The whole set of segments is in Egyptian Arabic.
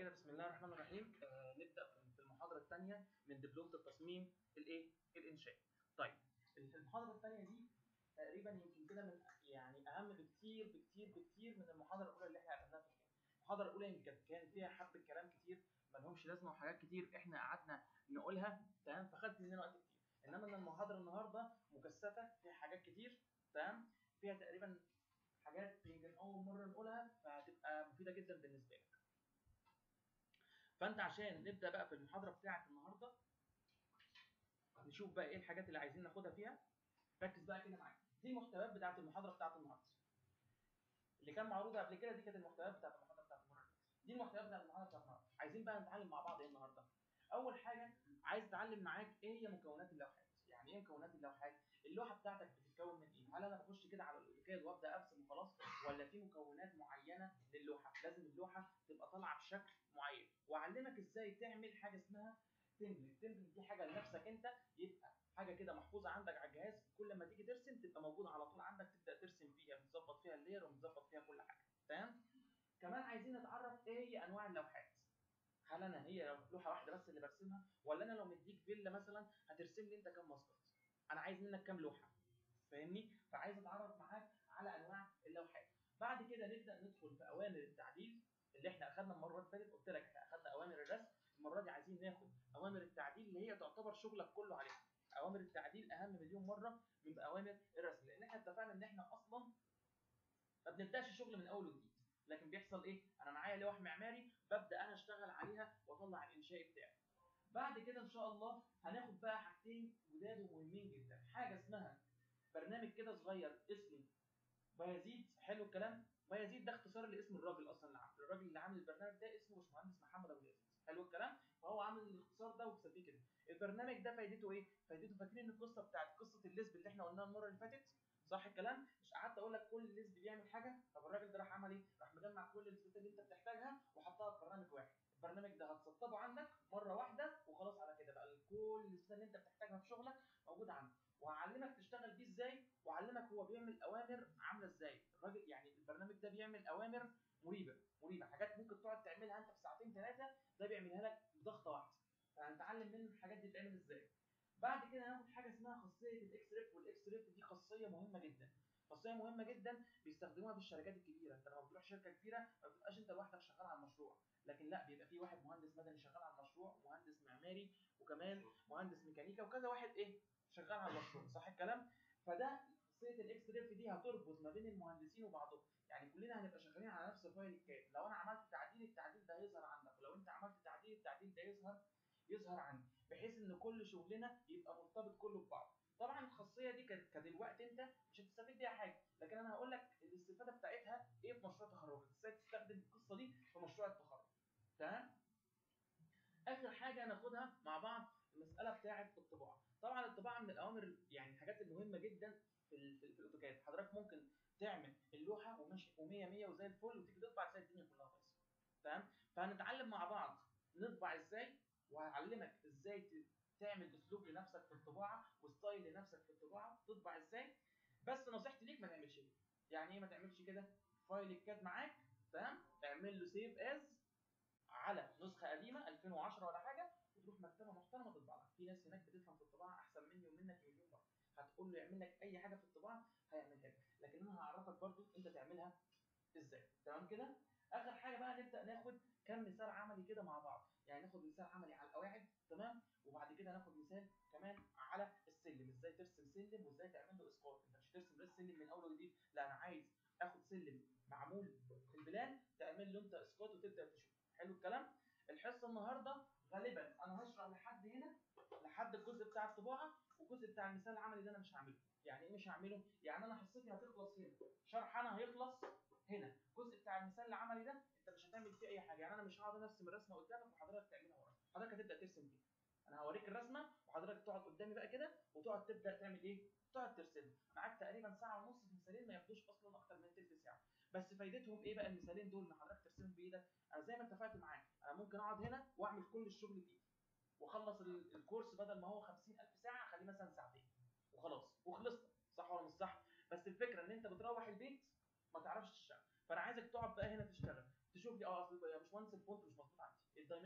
كده بسم الله الرحمن الرحيم آه نبدا في المحاضره الثانيه من دبلومه التصميم الايه الانشائي طيب المحاضره الثانيه دي تقريبا يمكن كده من يعني اهم بكتير بكتير بكتير من المحاضره الاولى اللي احنا اخدناها في المحاضره الاولى يمكن كان فيها حبه كلام كتير ما لهمش لازمه وحاجات كتير احنا قعدنا نقولها تمام فخدت مننا وقت كتير انما ان المحاضره النهارده مكثفه فيها حاجات كتير تمام فيها تقريبا حاجات يمكن اول مره نقولها فهتبقى مفيده جدا بالنسبه لك فانت عشان نبدا بقى في المحاضره بتاعه النهارده نشوف بقى ايه الحاجات اللي عايزين ناخدها فيها ركز بقى كده معايا دي المحتويات بتاعه المحاضره بتاعه النهارده اللي كان معروضه قبل كده دي كانت المحتويات بتاعه المحاضره بتاعه المره اللي فاتت دي المحتويات بتاعه المحاضره بتاعه النهارده عايزين بقى نتعلم مع بعض ايه النهارده اول حاجه عايز اتعلم معاك ايه هي مكونات اللوحات يعني ايه مكونات اللوحات اللوحه بتاعتك بتتكون من ايه هل انا بخش كده على الاوتوكاد وابدا ارسم وخلاص ولا في مكونات معينه للوحه لازم اللوحه تبقى طالعه بشكل معين واعلمك ازاي تعمل حاجه اسمها تمبلت تمبلت دي حاجه لنفسك انت يبقى حاجه كده محفوظه عندك على الجهاز كل ما تيجي ترسم تبقى موجوده على طول عندك تبدا ترسم فيها بتظبط فيها اللير وبتظبط فيها كل حاجه تمام كمان عايزين نتعرف ايه هي انواع اللوحات هل انا هي لوحه واحده بس اللي برسمها ولا انا لو مديك فيلا مثلا هترسم لي انت كام مسقط انا عايز منك كام لوحه فاهمني فعايز اتعرف معاك على انواع اللوحات بعد كده نبدا ندخل في اوامر التعديل اللي احنا اخذنا المره اللي فاتت قلت لك احنا اخذنا اوامر الرسم المره دي عايزين ناخد اوامر التعديل اللي هي تعتبر شغلك كله عليها اوامر التعديل اهم مليون مره من اوامر الرسم لان احنا اتفقنا ان احنا اصلا ما بنبداش الشغل من اول وجديد لكن بيحصل ايه انا معايا لوح معماري ببدا انا اشتغل عليها واطلع الانشائي بتاعي بعد كده ان شاء الله هناخد بقى حاجتين جداد ومهمين جدا حاجه اسمها برنامج كده صغير اسمه بايزيد حلو الكلام بايزيد ده اختصار لاسم الراجل اصلا اللي عامل الراجل اللي عامل البرنامج ده اسمه باشمهندس محمد ابو يزيد حلو الكلام فهو عامل الاختصار ده ومسميه كده البرنامج ده فايدته ايه فايدته فاكرين القصه بتاعت قصه الليسب اللي احنا قلناها المره اللي فاتت صح الكلام مش قعدت اقول لك كل ليسب بيعمل حاجه طب الراجل ده راح عمل ايه راح مجمع كل الليسبات اللي انت بتحتاجها وحطها في برنامج واحد البرنامج ده هتسطبه عندك مره واحده وخلاص على كده بقى كل الليسبات اللي انت بتحتاجها في شغلك موجوده عندك وهعلمك تشتغل بيه ازاي واعلمك هو بيعمل اوامر عامله ازاي الراجل يعني البرنامج ده بيعمل اوامر مريبه مريبه حاجات ممكن تقعد تعملها انت في ساعتين ثلاثه ده بيعملها لك بضغطه واحده فهنتعلم منه الحاجات دي بتتعمل ازاي بعد كده هناخد حاجه اسمها خاصيه الاكس ريف والاكس ريف دي خاصيه مهمه جدا خاصيه مهمه جدا بيستخدموها في الشركات الكبيره انت لما بتروح شركه كبيره ما بتبقاش انت لوحدك شغال على المشروع لكن لا بيبقى في واحد مهندس مدني شغال على المشروع ومهندس معماري وكمان مهندس ميكانيكا وكذا واحد ايه شغال على المشروع صح الكلام فده خاصيه الاكس ريف دي هتربط ما بين المهندسين وبعضهم يعني كلنا هنبقى شغالين على نفس فايل الكاد لو انا عملت تعديل التعديل ده هيظهر عندك ولو انت عملت تعديل التعديل ده يظهر يظهر عندي بحيث ان كل شغلنا يبقى مرتبط كله ببعض طبعا الخاصيه دي كدلوقتي انت مش هتستفيد بيها حاجه لكن انا هقول لك الاستفاده بتاعتها ايه في مشروع تخرجك ازاي تستخدم القصه دي في مشروع التخرج تمام اخر حاجه هناخدها مع بعض المساله بتاعه الطباعه طبعا الطباعه من الاوامر يعني الحاجات المهمه جدا في ال في, في الاوتوكاد حضرتك ممكن تعمل اللوحه وماشي و100 100 وزي الفل وتيجي تطبع تلاقي الدنيا كلها بايظه تمام فهنتعلم مع بعض نطبع ازاي وهعلمك ازاي تعمل اسلوب لنفسك في الطباعه وستايل لنفسك في الطباعه تطبع ازاي بس نصيحتي ليك ما تعملش كده يعني ايه ما تعملش كده فايل الكاد معاك تمام اعمل له سيف از على نسخه قديمه 2010 ولا حاجه وتروح مكتبه محترمه تطبع لك في ناس هناك بتفهم في الطباعه احسن مني ومنك مليون مره هتقول له يعمل لك اي حاجه في الطباعه هيعملها لك لكن انا هعرفك برضو انت تعملها ازاي تمام كده اخر حاجه بقى نبدا ناخد كم مثال عملي كده مع بعض يعني ناخد مثال عملي على القواعد تمام وبعد كده ناخد مثال كمان على السلم ازاي ترسم سلم وازاي تعمل له اسقاط انت مش هترسم بس سلم من اول وجديد لا انا عايز اخد سلم معمول في البلان تعمل له انت اسقاط وتبدا تشوف حلو الكلام الحصه النهارده غالبا انا هشرح لحد هنا لحد الجزء بتاع الطباعه والجزء بتاع المثال العملي ده انا مش هعمله يعني ايه مش هعمله يعني انا حصتي هتخلص هنا شرح انا هيخلص هنا الجزء بتاع المثال العملي ده انت مش هتعمل فيه اي حاجه يعني انا مش هقعد ارسم الرسمه قدامك وحضرتك تعملها ورايا حضرتك هتبدا ترسم فيها انا هوريك الرسمه وحضرتك تقعد قدامي بقى كده وتقعد تبدا تعمل ايه تقعد ترسم معاك تقريبا ساعه ونص في مثالين ما ياخدوش اصلا اكتر من تلت ساعه بس فايدتهم ايه بقى المثالين دول ان حضرتك ترسمهم بايدك انا زي ما اتفقت معاك انا ممكن اقعد هنا واعمل كل الشغل بايدي واخلص الكورس بدل ما هو 50000 ساعه اخليه مثلا ساعتين وخلاص وخلصنا صح ولا مش صح بس الفكره ان انت بتروح البيت ما تعرفش تشتغل فانا عايزك تقعد بقى هنا تشتغل تشوف لي اه اصل يا باشمهندس الفونت مش مظبوط عندي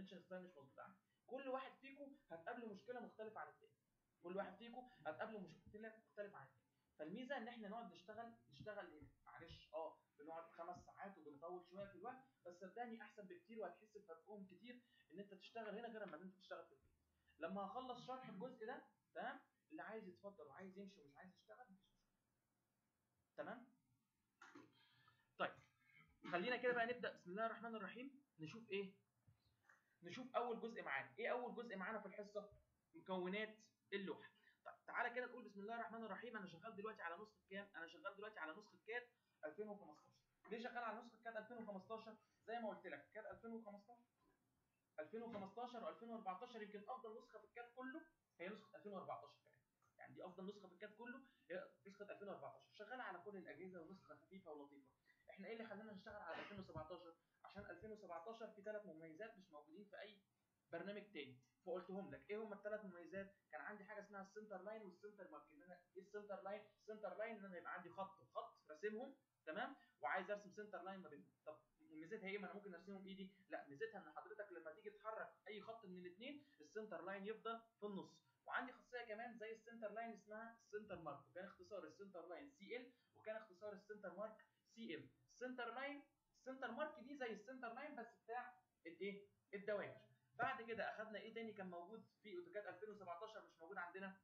الدايمنشن ستايل مش مظبوط عندي كل واحد فيكم هتقابله مشكله مختلفه عن التاني كل واحد فيكم هتقابله مشكله مختلفه عن التاني فالميزه ان احنا نقعد نشتغل نشتغل هنا معلش اه بنقعد خمس ساعات وبنطول شويه في الوقت بس صدقني احسن بكتير وهتحس بفرقهم كتير ان انت تشتغل هنا غير لما انت تشتغل في البيت لما هخلص شرح الجزء ده تمام اللي عايز يتفضل وعايز يمشي ومش عايز يشتغل مفيش مشكله تمام طيب خلينا كده بقى نبدا بسم الله الرحمن الرحيم نشوف ايه نشوف اول جزء معانا ايه اول جزء معانا في الحصه مكونات اللوحه طيب تعالى كده نقول بسم الله الرحمن الرحيم انا شغال دلوقتي على نسخه كام انا شغال دلوقتي على نسخه كات 2015 ليه شغال على نسخه كات 2015 زي ما قلت لك كات 2015 2015 و2014 يمكن افضل نسخه في الكات كله هي نسخه 2014 كمان يعني دي افضل نسخه في الكات كله هي نسخه 2014 شغاله على كل الاجهزه ونسخه خفيفه ولطيفه احنا ايه اللي خلانا نشتغل على 2017 عشان 2017 في ثلاث مميزات مش موجودين في اي برنامج تاني فقلتهم لك ايه هم الثلاث مميزات كان عندي حاجه اسمها السنتر لاين والسنتر مارك ان انا ايه السنتر لاين السنتر لاين ان انا يبقى عندي خط وخط راسمهم تمام وعايز ارسم سنتر لاين ما بينهم طب ميزتها ايه ما انا ممكن ارسمهم بايدي لا ميزتها ان حضرتك لما تيجي تحرك اي خط من الاثنين السنتر لاين يفضل في النص وعندي خاصيه كمان زي السنتر لاين اسمها السنتر مارك وكان اختصار السنتر لاين سي ال وكان اختصار السنتر مارك سي ام السنتر لاين السنتر مارك دي زي السنتر لاين بس بتاع الايه الدوائر بعد كده اخدنا ايه تاني كان موجود في اوتوكاد 2017 مش موجود عندنا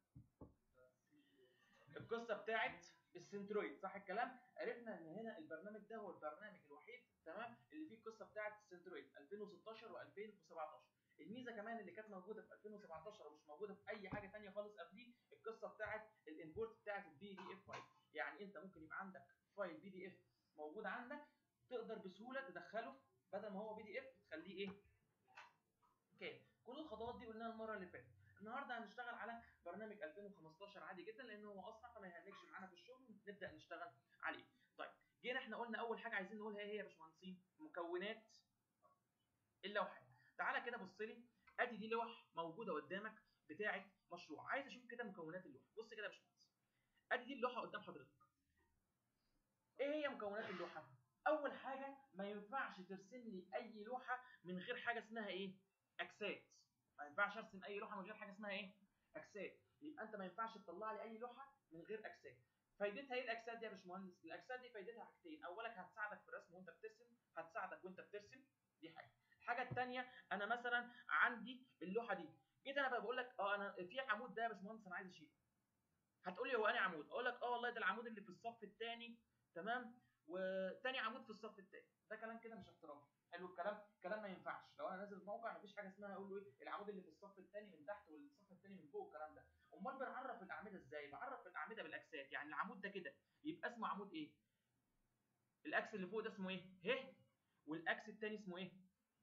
القصه بتاعت السنترويد صح الكلام عرفنا ان هنا البرنامج ده هو البرنامج الوحيد تمام اللي فيه القصه بتاعت السنترويد 2016 و2017 الميزه كمان اللي كانت موجوده في 2017 ومش موجوده في اي حاجه ثانيه خالص قبليه القصه بتاعت الامبورت بتاعت البي دي اف فايل يعني انت ممكن يبقى عندك فايل بي دي اف موجود عندك تقدر بسهوله تدخله بدل ما هو بي دي اف تخليه ايه كان كل الخطوات دي قلناها المره اللي فاتت النهارده هنشتغل على برنامج 2015 عادي جدا لان هو اسرع فما يهنكش معانا في الشغل ونبدا نشتغل عليه طيب جينا احنا قلنا اول حاجه عايزين نقولها ايه هي يا باشمهندسين مكونات اللوحه تعالى كده بص لي ادي دي لوح موجوده قدامك بتاعه مشروع عايز اشوف كده مكونات اللوحه بص كده يا باشمهندس ادي دي اللوحه قدام حضرتك ايه هي مكونات اللوحه اول حاجه ما ينفعش ترسم لي اي لوحه من غير حاجه اسمها ايه اكسات ما ينفعش ارسم اي لوحه من غير حاجه اسمها ايه اكسات يبقى انت ما ينفعش تطلع لي اي لوحه من غير اكسات فايدتها ايه الاكسات دي يا باشمهندس الاكسات دي فايدتها حاجتين اولا هتساعدك في الرسم وانت بترسم هتساعدك وانت بترسم دي حاجه الحاجه الثانيه انا مثلا عندي اللوحه دي جيت انا بقى بقول لك اه انا في عمود ده يا باشمهندس انا عايز اشيله هتقول لي هو انهي عمود اقول لك اه والله ده العمود اللي في الصف الثاني تمام وتاني عمود في الصف الثاني ده كلام كده مش احترافي حلو الكلام الكلام ما ينفعش لو انا نازل الموقع مفيش حاجه اسمها اقول له ايه العمود اللي في الصف الثاني من تحت والصف الثاني من فوق الكلام ده امال بنعرف الاعمده ازاي بعرف الاعمده بالاكسات يعني العمود ده كده يبقى اسمه عمود ايه الاكس اللي فوق ده اسمه ايه ه والاكس الثاني اسمه ايه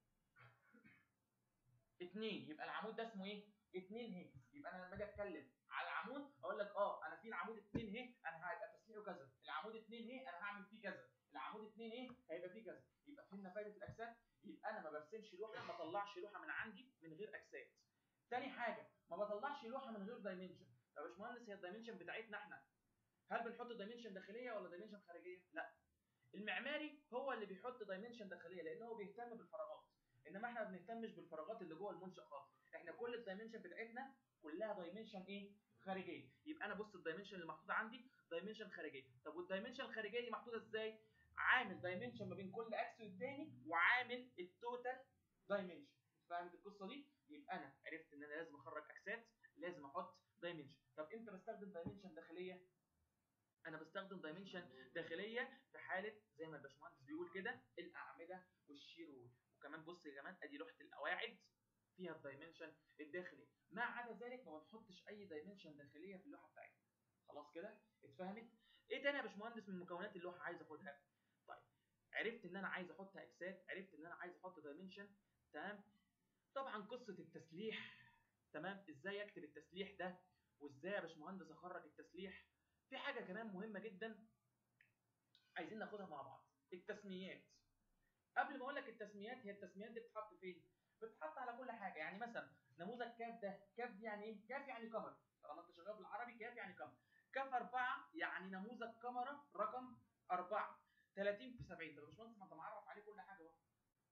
اتنين يبقى العمود ده اسمه ايه اتنين ه يبقى انا لما اجي اتكلم على العمود اقول لك اه انا في العمود اتنين ه انا هيبقى تسليحه كذا العمود اتنين ه انا هعمل فيه كذا العمود اتنين ايه هيبقى فيه كذا يبقى فهمنا فايده الاكسات يبقى انا ما برسمش لوحه ما اطلعش لوحه من عندي من غير اكسات تاني حاجه ما بطلعش لوحه من غير دايمنشن طب يا باشمهندس هي الدايمنشن بتاعتنا احنا هل بنحط دايمنشن داخليه ولا دايمنشن خارجيه لا المعماري هو اللي بيحط دايمنشن داخليه لان هو بيهتم بالفراغات انما احنا ما بنهتمش بالفراغات اللي جوه المنشا خالص احنا كل الدايمنشن بتاعتنا كلها دايمنشن ايه خارجيه يبقى انا بص الدايمنشن اللي محطوطه عندي دايمنشن خارجيه طب والدايمنشن الخارجيه دي محطوطه ازاي عامل دايمنشن ما بين كل اكس والتاني وعامل التوتال دايمنشن فهمت القصه دي يبقى انا عرفت ان انا لازم اخرج اكسات لازم احط دايمنشن طب امتى بستخدم دايمنشن داخليه انا بستخدم دايمنشن داخليه في حاله زي ما الباشمهندس بيقول كده الاعمده والشير وول وكمان بص يا جماعه ادي لوحه القواعد فيها الدايمنشن الداخلي ما عدا ذلك ما بنحطش اي دايمنشن داخليه في اللوحه بتاعتنا خلاص كده اتفهمت ايه تاني يا باشمهندس من مكونات اللوحه عايز اخدها طيب عرفت ان انا عايز احط اكسات عرفت ان انا عايز احط دايمنشن تمام طبعا قصه التسليح تمام ازاي اكتب التسليح ده وازاي يا باشمهندس اخرج التسليح في حاجه كمان مهمه جدا عايزين ناخدها مع بعض التسميات قبل ما اقول لك التسميات هي التسميات دي بتتحط فين بتتحط على كل حاجه يعني مثلا نموذج كاف ده كاف دي يعني ايه كاف يعني كاميرا طالما انت شغال بالعربي كاف يعني كاميرا كاف 4 يعني نموذج كاميرا رقم 4 30 في 70 طب يا باشمهندس ما انت معرف عليه كل حاجه اهو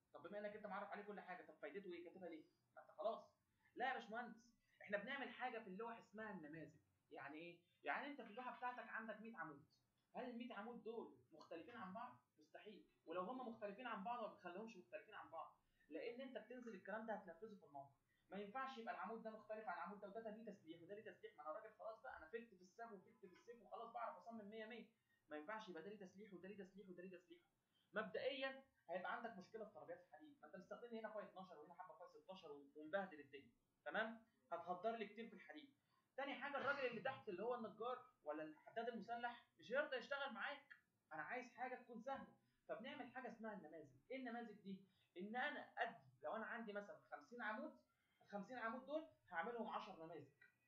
طب بما انك انت معرف عليه كل حاجه طب فايدته ايه كاتبها ليه ما انت خلاص لا يا باشمهندس احنا بنعمل حاجه في اللوح اسمها النماذج يعني ايه يعني انت في اللوحه بتاعتك عندك 100 عمود هل ال 100 عمود دول مختلفين عن بعض مستحيل ولو هم مختلفين عن بعض ما بتخليهمش مختلفين عن بعض لان انت بتنزل الكلام ده هتنفذه في الموقع ما ينفعش يبقى العمود ده مختلف عن العمود ده وده ليه تسليح وده ليه تسليح ما انا راجل خلاص بقى انا فت في الساب وفت في السيف وخلاص بعرف اصمم 100 100 ما ينفعش يبقى ده ليه تسليح وده ليه تسليح وده ليه تسليح مبدئيا هيبقى عندك مشكله في طلبيات الحديد ما انت مستخدم هنا فاي 12 وهنا حبه فاي 16 ومبهدل الدنيا تمام هتهدر لي كتير في الحديد تاني حاجه الراجل اللي تحت اللي هو النجار ولا الحداد المسلح مش هيرضى يشتغل معاك انا عايز حاجه تكون سهله فبنعمل حاجه اسمها النماذج ايه النماذج دي ان انا ادي لو انا عندي مثلا 50 عمود ال 50 عمود دول هعملهم 10 نماذج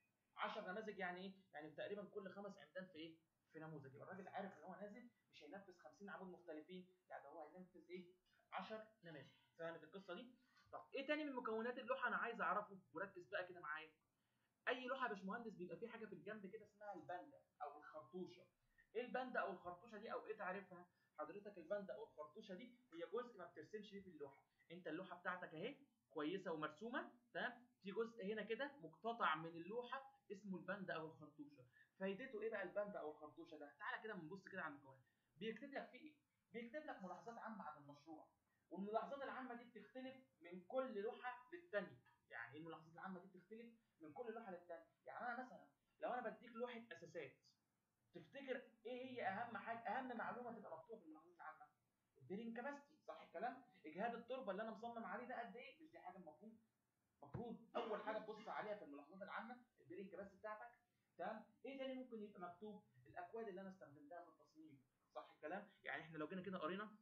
10 نماذج يعني ايه يعني تقريبا كل خمس عمدان في ايه في نموذج يبقى الراجل عارف ان هو نازل مش هينفذ 50 عمود مختلفين لا ده هو هينفذ ايه 10 نماذج فهمت القصه دي طب ايه تاني من مكونات اللوحه انا عايز اعرفه وركز بقى كده معايا اي لوحه يا باشمهندس بيبقى في حاجه في الجنب كده اسمها الباندا او الخرطوشه ايه الباندا او الخرطوشه دي او ايه تعريفها حضرتك الباندا او الخرطوشه دي هي جزء ما بترسمش فيه في اللوحه انت اللوحه بتاعتك اهي كويسه ومرسومه تمام في جزء هنا كده مقتطع من اللوحه اسمه الباندا او الخرطوشه فايدته ايه بقى الباندا او الخرطوشه ده تعالى كده بنبص كده على المكونات بيكتب لك فيه ايه بيكتب لك ملاحظات عامه عن المشروع والملاحظات العامه دي بتختلف من كل لوحه للثانيه يعني ايه الملاحظات العامه دي بتختلف من كل لوحه للثانيه يعني انا مثلا لو انا بديك لوحه اساسات تفتكر ايه هي اهم حاجه اهم معلومه تبقى مكتوبه في الملاحظات العامه البيرنج كاباستي صح الكلام اجهاد التربه اللي انا مصمم عليه ده قد ايه مش دي حاجه المفروض المفروض اول حاجه تبص عليها في الملاحظات العامه البيرنج كاباستي بتاعتك تمام ايه تاني ممكن يبقى مكتوب الاكواد اللي انا استخدمتها في التصميم صح الكلام يعني احنا لو جينا كده قرينا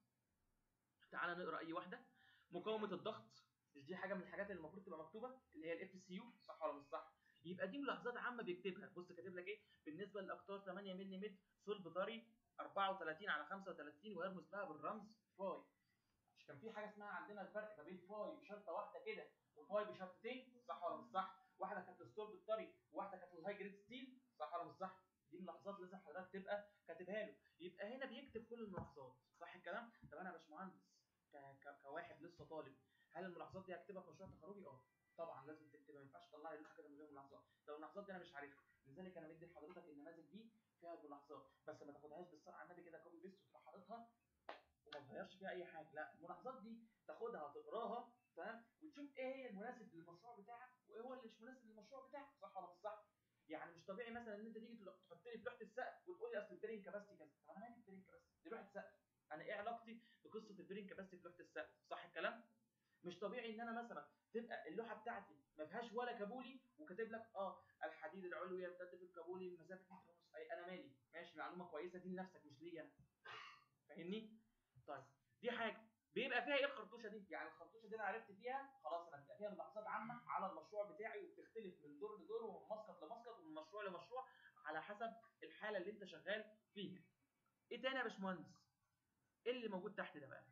تعالى نقرا اي واحده مقاومه الضغط مش دي حاجه من الحاجات اللي المفروض تبقى مكتوبه اللي هي الاف سي يو صح ولا مش صح يبقى دي ملاحظات عامه بيكتبها بص كاتب لك ايه بالنسبه للاقطار 8 ملم صلب طري 34 على 35 ويرمز لها بالرمز فاي مش كان في حاجه اسمها عندنا الفرق ما بين فاي بشرطه واحده كده وفاي بشرطتين صح ولا مش صح واحده كانت الصلب الطري وواحده كانت الهاي جريد ستيل صح ولا مش صح دي ملاحظات لازم حضرتك تبقى كاتبها له يبقى هنا بيكتب كل الملاحظات صح الكلام طب انا يا باشمهندس كواحد لسه طالب هل الملاحظات دي هكتبها في مشروع تخرجي اه طبعا لازم تكتبها ما ينفعش تطلع لي لوحه كده من غير ملاحظات لو الملاحظات دي انا مش عارفها لذلك انا مدي لحضرتك النماذج دي فيها الملاحظات بس ما تاخدهاش بالسرعه على النبي كده كوبي بيست وتروح حاططها وما تغيرش فيها اي حاجه لا الملاحظات دي تاخدها تقراها تمام وتشوف ايه هي المناسب للمشروع بتاعك وايه هو اللي مش مناسب للمشروع بتاعك صح ولا مش صح يعني مش طبيعي مثلا ان انت تيجي تحط لي في لوحه السقف وتقول لي اصل البيرنج كاباستي كذا طب انا مالي البيرنج كاباستي دي لوحه سقف انا ايه علاقتي بقصه البيرنج كاباستي في لوحه السقف صح الكلام مش طبيعي ان انا مثلا تبقى اللوحه بتاعتي ما فيهاش ولا كابولي وكاتب لك اه الحديد العلوي يمتد في الكابولي لمسافه متر ونص اي انا مالي ماشي معلومه كويسه دي لنفسك مش ليا انا فاهمني طيب دي حاجه بيبقى فيها ايه الخرطوشه دي يعني الخرطوشه دي انا عرفت فيها خلاص انا بيبقى فيها ملاحظات عامه على المشروع بتاعي وبتختلف من دور لدور ومن مسقط لمسقط ومن مشروع لمشروع على حسب الحاله اللي انت شغال فيها ايه تاني يا باشمهندس ايه اللي موجود تحت ده بقى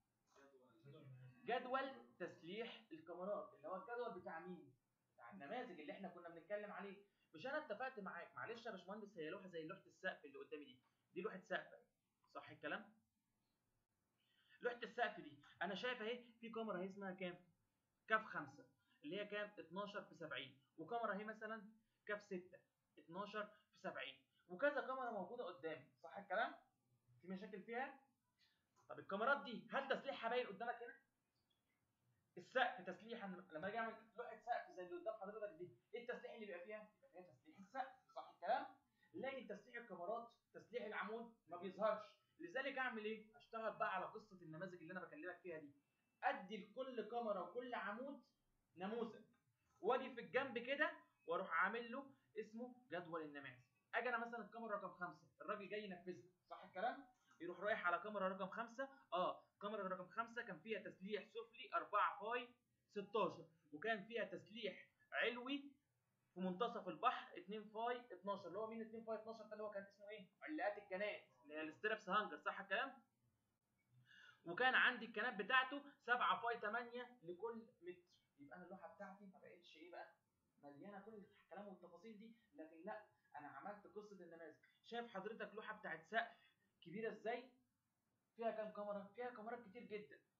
جدول تسليح الكاميرات اللي هو الجدول بتاع مين بتاع النماذج اللي احنا كنا بنتكلم عليه مش انا اتفقت معاك معلش يا باشمهندس هي لوحه زي لوحه السقف اللي قدامي دي دي لوحه سقف صح الكلام لوحه السقف دي انا شايف اهي في كاميرا اهي اسمها كام كاف 5 اللي هي كام 12 في 70 وكاميرا اهي مثلا كاف 6 12 في 70 وكذا كاميرا موجوده قدامي صح الكلام في مشاكل فيها طب الكاميرات دي هل تسليحها باين قدامك هنا السقف تسليح لما اجي اعمل لوحه سقف زي اللي قدام حضرتك دي ايه التسليح اللي بيبقى فيها بيبقى فيها تسليح السقف صح الكلام لكن تسليح الكاميرات تسليح العمود ما بيظهرش لذلك اعمل ايه اشتغل بقى على قصه النماذج اللي انا بكلمك فيها دي ادي لكل كاميرا وكل عمود نموذج واجي في الجنب كده واروح عامل له اسمه جدول النماذج اجي انا مثلا الكاميرا رقم خمسة الراجل جاي ينفذها صح الكلام يروح رايح على كاميرا رقم خمسة اه كاميرا رقم خمسة كان فيها تسليح سفلي 4 فاي 16 وكان فيها تسليح علوي في منتصف البحر 2 فاي 12 اللي هو مين 2 فاي 12 ده اللي هو كان اسمه ايه؟ علاقات الكنات اللي هي الستربس هانجر صح الكلام؟ وكان عندي الكنات بتاعته 7 فاي 8 لكل متر يبقى انا اللوحه بتاعتي ما بقتش ايه بقى؟ مليانه كل الكلام والتفاصيل دي لكن لا انا عملت قصه النماذج شايف حضرتك لوحه بتاعت سقف كبيره ازاي؟ فيها كام كاميرا؟ فيها كاميرات كتير جدا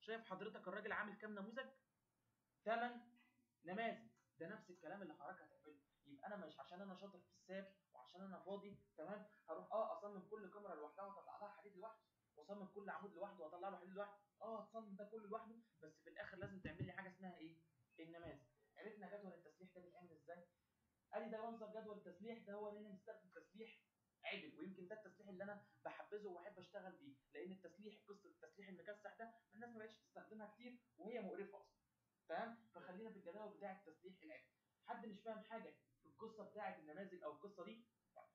شايف حضرتك الراجل عامل كام نموذج ثمان نماذج ده نفس الكلام اللي حضرتك هتعمله يبقى انا مش عشان انا شاطر في الساب وعشان انا فاضي تمام هروح اه اصمم كل كاميرا لوحدها واطلع لها حديد لوحده واصمم كل عمود لوحده واطلع له حديد لوحده اه هتصمم ده كله لوحده بس في الاخر لازم تعمل لي حاجه اسمها ايه النماذج عرفنا جدول التسليح ده بيتعمل ازاي ادي ده منظر جدول التسليح ده هو ان انا مستخدم تسليح عدل ويمكن ده التسليح اللي انا بحبذه واحب اشتغل بيه لان التسليح قصه التسليح المكسح ده الناس ما بقتش تستخدمها كتير وهي مقرفه اصلا تمام فخلينا في الجدول بتاع التسليح العدل حد مش فاهم حاجه في القصه بتاعه النماذج او القصه دي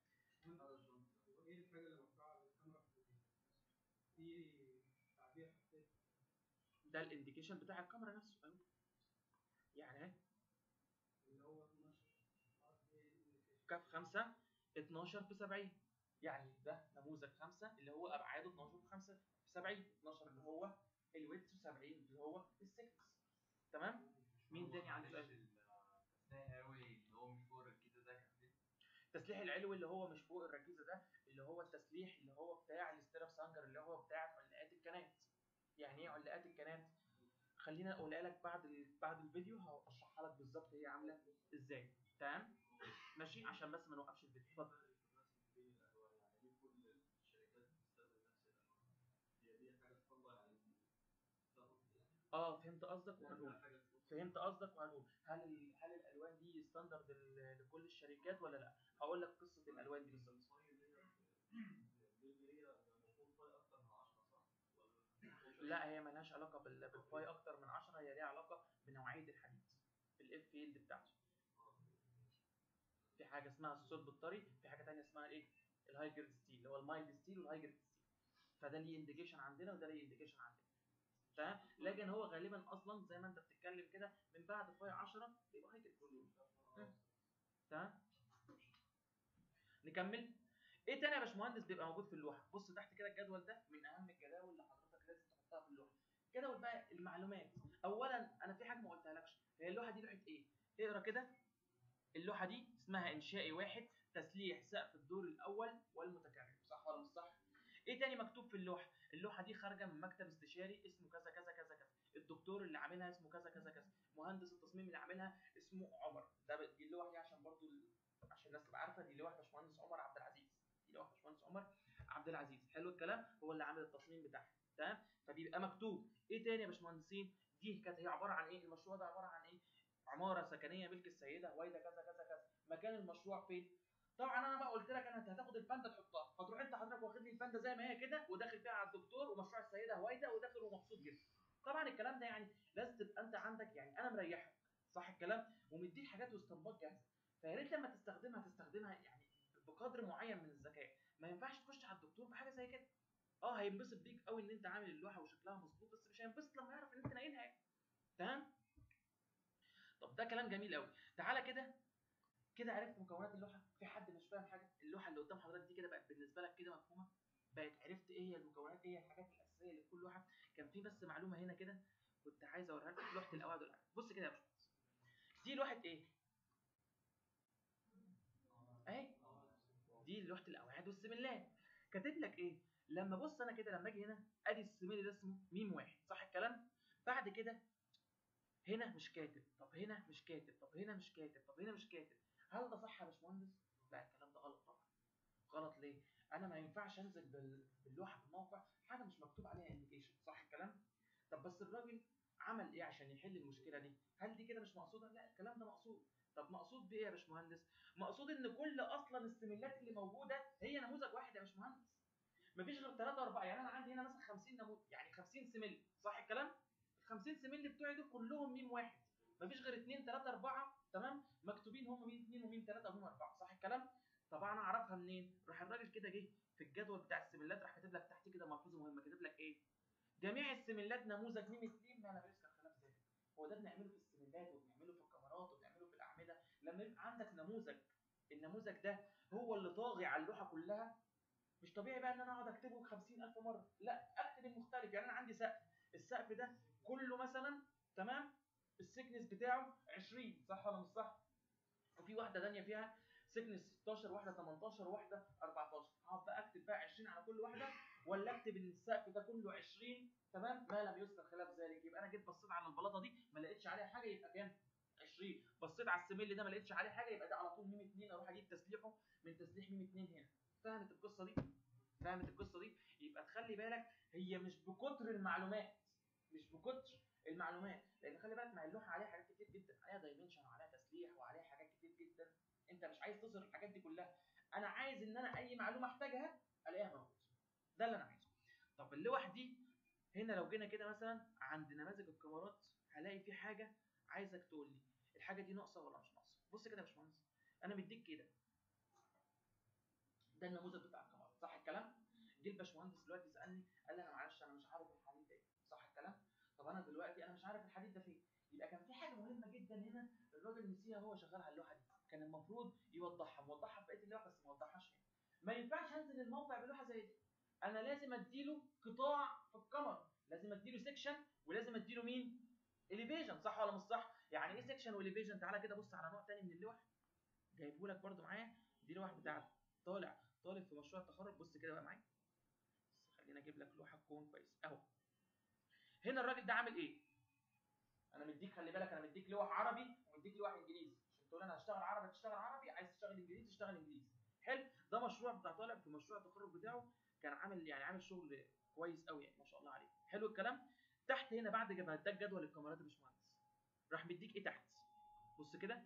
ايه الحاجه اللي مرفوعه على الكاميرا في تعبير حسيت ده الانديكيشن بتاع الكاميرا نفسه ايوه يعني اهي اللي هو 12 اه ايه indication؟ كاف 5 12 في 70 يعني ده نموذج 5 اللي هو ابعاده 12 في 5 في 70 12 اللي هو الويدث و70 اللي هو السكنس تمام مين تاني عنده سؤال التسليح الهوي اللي هو مش فوق الركيزه ده كان فين؟ التسليح العلوي اللي هو مش فوق الركيزه ده اللي هو التسليح اللي هو بتاع الاستراب سانجر اللي هو بتاع علاقات الكنات يعني ايه علاقات الكنات خلينا اقولها لك بعد ال... بعد الفيديو هشرحها لك بالظبط هي عامله ازاي تمام ماشي عشان بس ما نوقفش الفيديو اتفضل بين الالوان يعني ليه كل الشركات بتستخدم نفس الالوان؟ هي دي حاجه تطبق على اه فهمت قصدك وهنقول حاجه فهمت قصدك وهنقول هل ال... هل الالوان دي ستاندرد ل... لكل الشركات ولا لا هقول لك قصه الالوان دي بالظبط لا هي ملهاش علاقه بال... بالفاي اكتر من 10 هي ليها علاقه بنوعيه الحديد بالاف فيلد بتاعته في حاجه اسمها الصلب الطري في حاجه ثانيه اسمها ايه الهاي جريد ستيل اللي هو المايلد ستيل والهاي جريد ستيل فده ليه انديكيشن عندنا وده ليه انديكيشن عندنا تمام لكن هو غالبا اصلا زي ما انت بتتكلم كده من بعد فاي 10 بيبقى هاي جريد تمام نكمل ايه تاني يا باشمهندس بيبقى موجود في اللوحه بص تحت كده الجدول ده من اهم الجداول اللي حضرتك لازم تحطها في اللوحه جدول بقى المعلومات اولا انا في حاجه ما قلتها لكش هي اللوحه دي لوحه ايه اقرا كده اللوحه دي اسمها انشائي واحد تسليح سقف الدور الاول والمتكرر صح ولا مش صح ايه تاني مكتوب في اللوحه اللوحه دي خارجه من مكتب استشاري اسمه كذا كذا كذا كذا الدكتور اللي عاملها اسمه كذا كذا كذا مهندس التصميم اللي عاملها اسمه عمر ده ب- دي اللوحه دي عشان برضو ال- عشان الناس تبقى عارفه دي لوحه باشمهندس عمر عبد العزيز دي لوحه باشمهندس عمر عبد العزيز حلو الكلام هو اللي عامل التصميم بتاعها تمام فبيبقى مكتوب ايه تاني يا باشمهندسين دي كانت هي عباره عن ايه المشروع ده عباره عن ايه عماره سكنيه ملك السيده هويدا كذا كذا كذا مكان المشروع فين طبعا انا بقى قلت لك انا انت هتاخد الباندا تحطها فتروح انت حضرتك واخد لي الباندا زي ما هي كده وداخل فيها على الدكتور ومشروع السيده هويدا وداخل ومبسوط جدا طبعا الكلام ده يعني لازم تبقى انت عندك يعني انا مريحك صح الكلام ومديك حاجات واستنباط جاهزه فيا ريت لما تستخدمها تستخدمها يعني بقدر معين من الذكاء ما ينفعش تخش على الدكتور بحاجه زي كده اه هينبسط بيك قوي ان انت عامل اللوحه وشكلها مظبوط بس مش هينبسط لما يعرف ان انت ناقلها يعني تمام طب ده كلام جميل قوي تعالى كده كده عرفت مكونات اللوحه في حد مش فاهم حاجه اللوحه اللي قدام حضرتك دي كده بقت بالنسبه لك كده مفهومه بقت عرفت ايه هي المكونات ايه هي الحاجات الاساسيه اللي في كل لوحه كان في بس معلومه هنا كده كنت عايز اوريها لك لوحه القواعد والأعمال. بص كده يا باشمهندس دي لوحه ايه اهي دي لوحه القواعد والسملات كاتب لك ايه لما بص انا كده لما اجي هنا ادي السميل ده اسمه ميم واحد صح الكلام بعد كده هنا مش كاتب طب هنا مش كاتب طب هنا مش كاتب طب هنا مش كاتب هل ده صح يا باشمهندس لا الكلام ده غلط طبعا غلط ليه انا ما ينفعش انزل بال- باللوحه في الموقع حاجه مش مكتوب عليها انديكيشن صح الكلام طب بس الراجل عمل ايه عشان يحل المشكله دي هل دي كده مش مقصوده لا الكلام ده مقصود طب مقصود بايه يا باشمهندس مقصود ان كل اصلا السميلات اللي موجوده هي نموذج واحد يا باشمهندس مفيش غير 3 4 يعني انا عندي هنا مثلا 50 نموذج يعني 50 سمل صح الكلام ال 50 سمل بتوعي دول كلهم ميم واحد مفيش غير 2 3 4 تمام مكتوبين هم مين 2 ومين 3 ومين 4 صح الكلام طبعا انا اعرفها منين راح الراجل كده جه في الجدول بتاع السملات راح كاتب لك تحتيه كده ملحوظه مهمه كاتب لك ايه جميع السملات نموذج ميم 2 ما نبريس خلاف ذلك هو ده بنعمله في السملات وبنعمله في الكاميرات وبنعمله في الاعمده لما يبقى عندك نموذج النموذج ده هو اللي طاغي على اللوحه كلها مش طبيعي بقى ان انا اقعد اكتبه 50000 مره لا اكتب المختلف يعني انا عندي سقف السقف ده كله مثلا تمام السكنس بتاعه 20 صح ولا مش صح وفي واحده ثانيه فيها سكنس 16 واحده 18 واحده 14 هقعد بقى اكتب بقى 20 على كل واحده ولا اكتب ان السقف ده كله 20 تمام ما لم يذكر خلاف ذلك يبقى انا جيت بصيت على البلاطه دي ما لقيتش عليها حاجه يبقى كام 20 بصيت على السميل ده ما لقيتش عليه حاجه يبقى ده على طول ميم 2 اروح اجيب تسليحه من تسليح ميم 2 هنا فهمت القصه دي فهمت القصه دي يبقى تخلي بالك هي مش بكتر المعلومات مش بكتر المعلومات لان خلي بالك مع اللوحه عليها حاجات كتير جدا عليها دايمنشن وعليها تسليح وعليها حاجات كتير جدا انت مش عايز تصرف الحاجات دي كلها انا عايز ان انا اي معلومه احتاجها الاقيها موجوده ده اللي انا عايزه طب اللوح دي هنا لو جينا كده مثلا عند نماذج الكاميرات هلاقي في حاجه عايزك تقول لي الحاجه دي ناقصه ولا مش ناقصه بص كده يا باشمهندس انا مديك كده ده النموذج بتاع الكاميرا صح الكلام جه الباشمهندس دلوقتي سالني قال لي انا معلش انا مش عارف الحديد ده إيه. صح الكلام طب انا دلوقتي انا مش عارف الحديد ده فين يبقى كان في حاجه مهمه جدا هنا الراجل نسيها هو شغال على اللوحه دي كان المفروض يوضحها موضحها في بقيه اللوحه بس ما وضحهاش هنا ما ينفعش انزل الموقع بلوحه زي دي انا لازم اديله قطاع في الكاميرا لازم اديله سيكشن ولازم اديله مين اليفيجن صح ولا مش صح يعني ايه سيكشن واليفيجن تعالى كده بص على نوع تاني من اللوح جايبه لك برده معايا دي لوح بتاع طالع طالب في مشروع التخرج بص كده بقى معايا بس خلينا اجيب لك لوحه تكون كويس اهو هنا الراجل ده عامل ايه انا مديك خلي بالك انا مديك لوح عربي ومديك لوح انجليزي عشان تقول انا هشتغل عربي تشتغل عربي عايز تشتغل انجليزي تشتغل انجليزي حلو ده مشروع بتاع طالب في مشروع التخرج بتاعه كان عامل يعني عامل شغل كويس قوي يعني ما شاء الله عليه حلو الكلام تحت هنا بعد ما اداك جدول الكاميرات يا باشمهندس راح مديك ايه تحت بص كده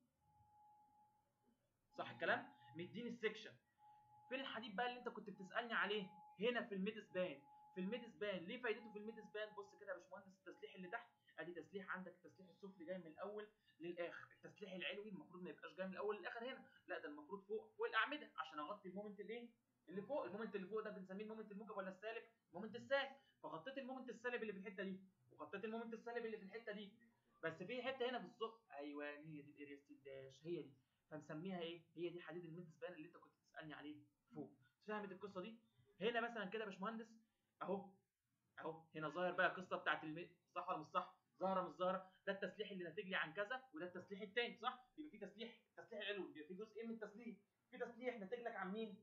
صح الكلام مديني السكشن فين الحديد بقى اللي انت كنت بتسالني عليه هنا في الميد سبان في الميد سبان ليه فايدته في الميد سبان بص كده يا باشمهندس التسليح اللي تحت ادي تسليح عندك التسليح السفلي جاي من الاول للاخر التسليح العلوي المفروض ما يبقاش جاي من الاول للاخر هنا لا ده المفروض فوق فوق الاعمده عشان اغطي المومنت الايه اللي فوق المومنت اللي فوق ده بنسميه المومنت الموجب ولا السالب المومنت السالب فغطيت المومنت السالب اللي في الحته دي وغطيت المومنت السالب اللي في الحته دي بس في حته هنا بالظبط ايوه هي دي الاريا ستيل داش هي دي فمسميها ايه هي دي حديد الميد سبان اللي انت كنت بتسالني عليه فوق فهمت القصه دي هنا مثلا كده يا باشمهندس اهو اهو هنا ظاهر بقى القصه بتاعت المي... صح ولا مش صح ظاهره مش ظاهره ده التسليح اللي ناتج لي عن كذا وده التسليح الثاني صح يبقى في تسليح التسليح العلوي بيبقى في جزء من التسليح في تسليح ناتج لك عن مين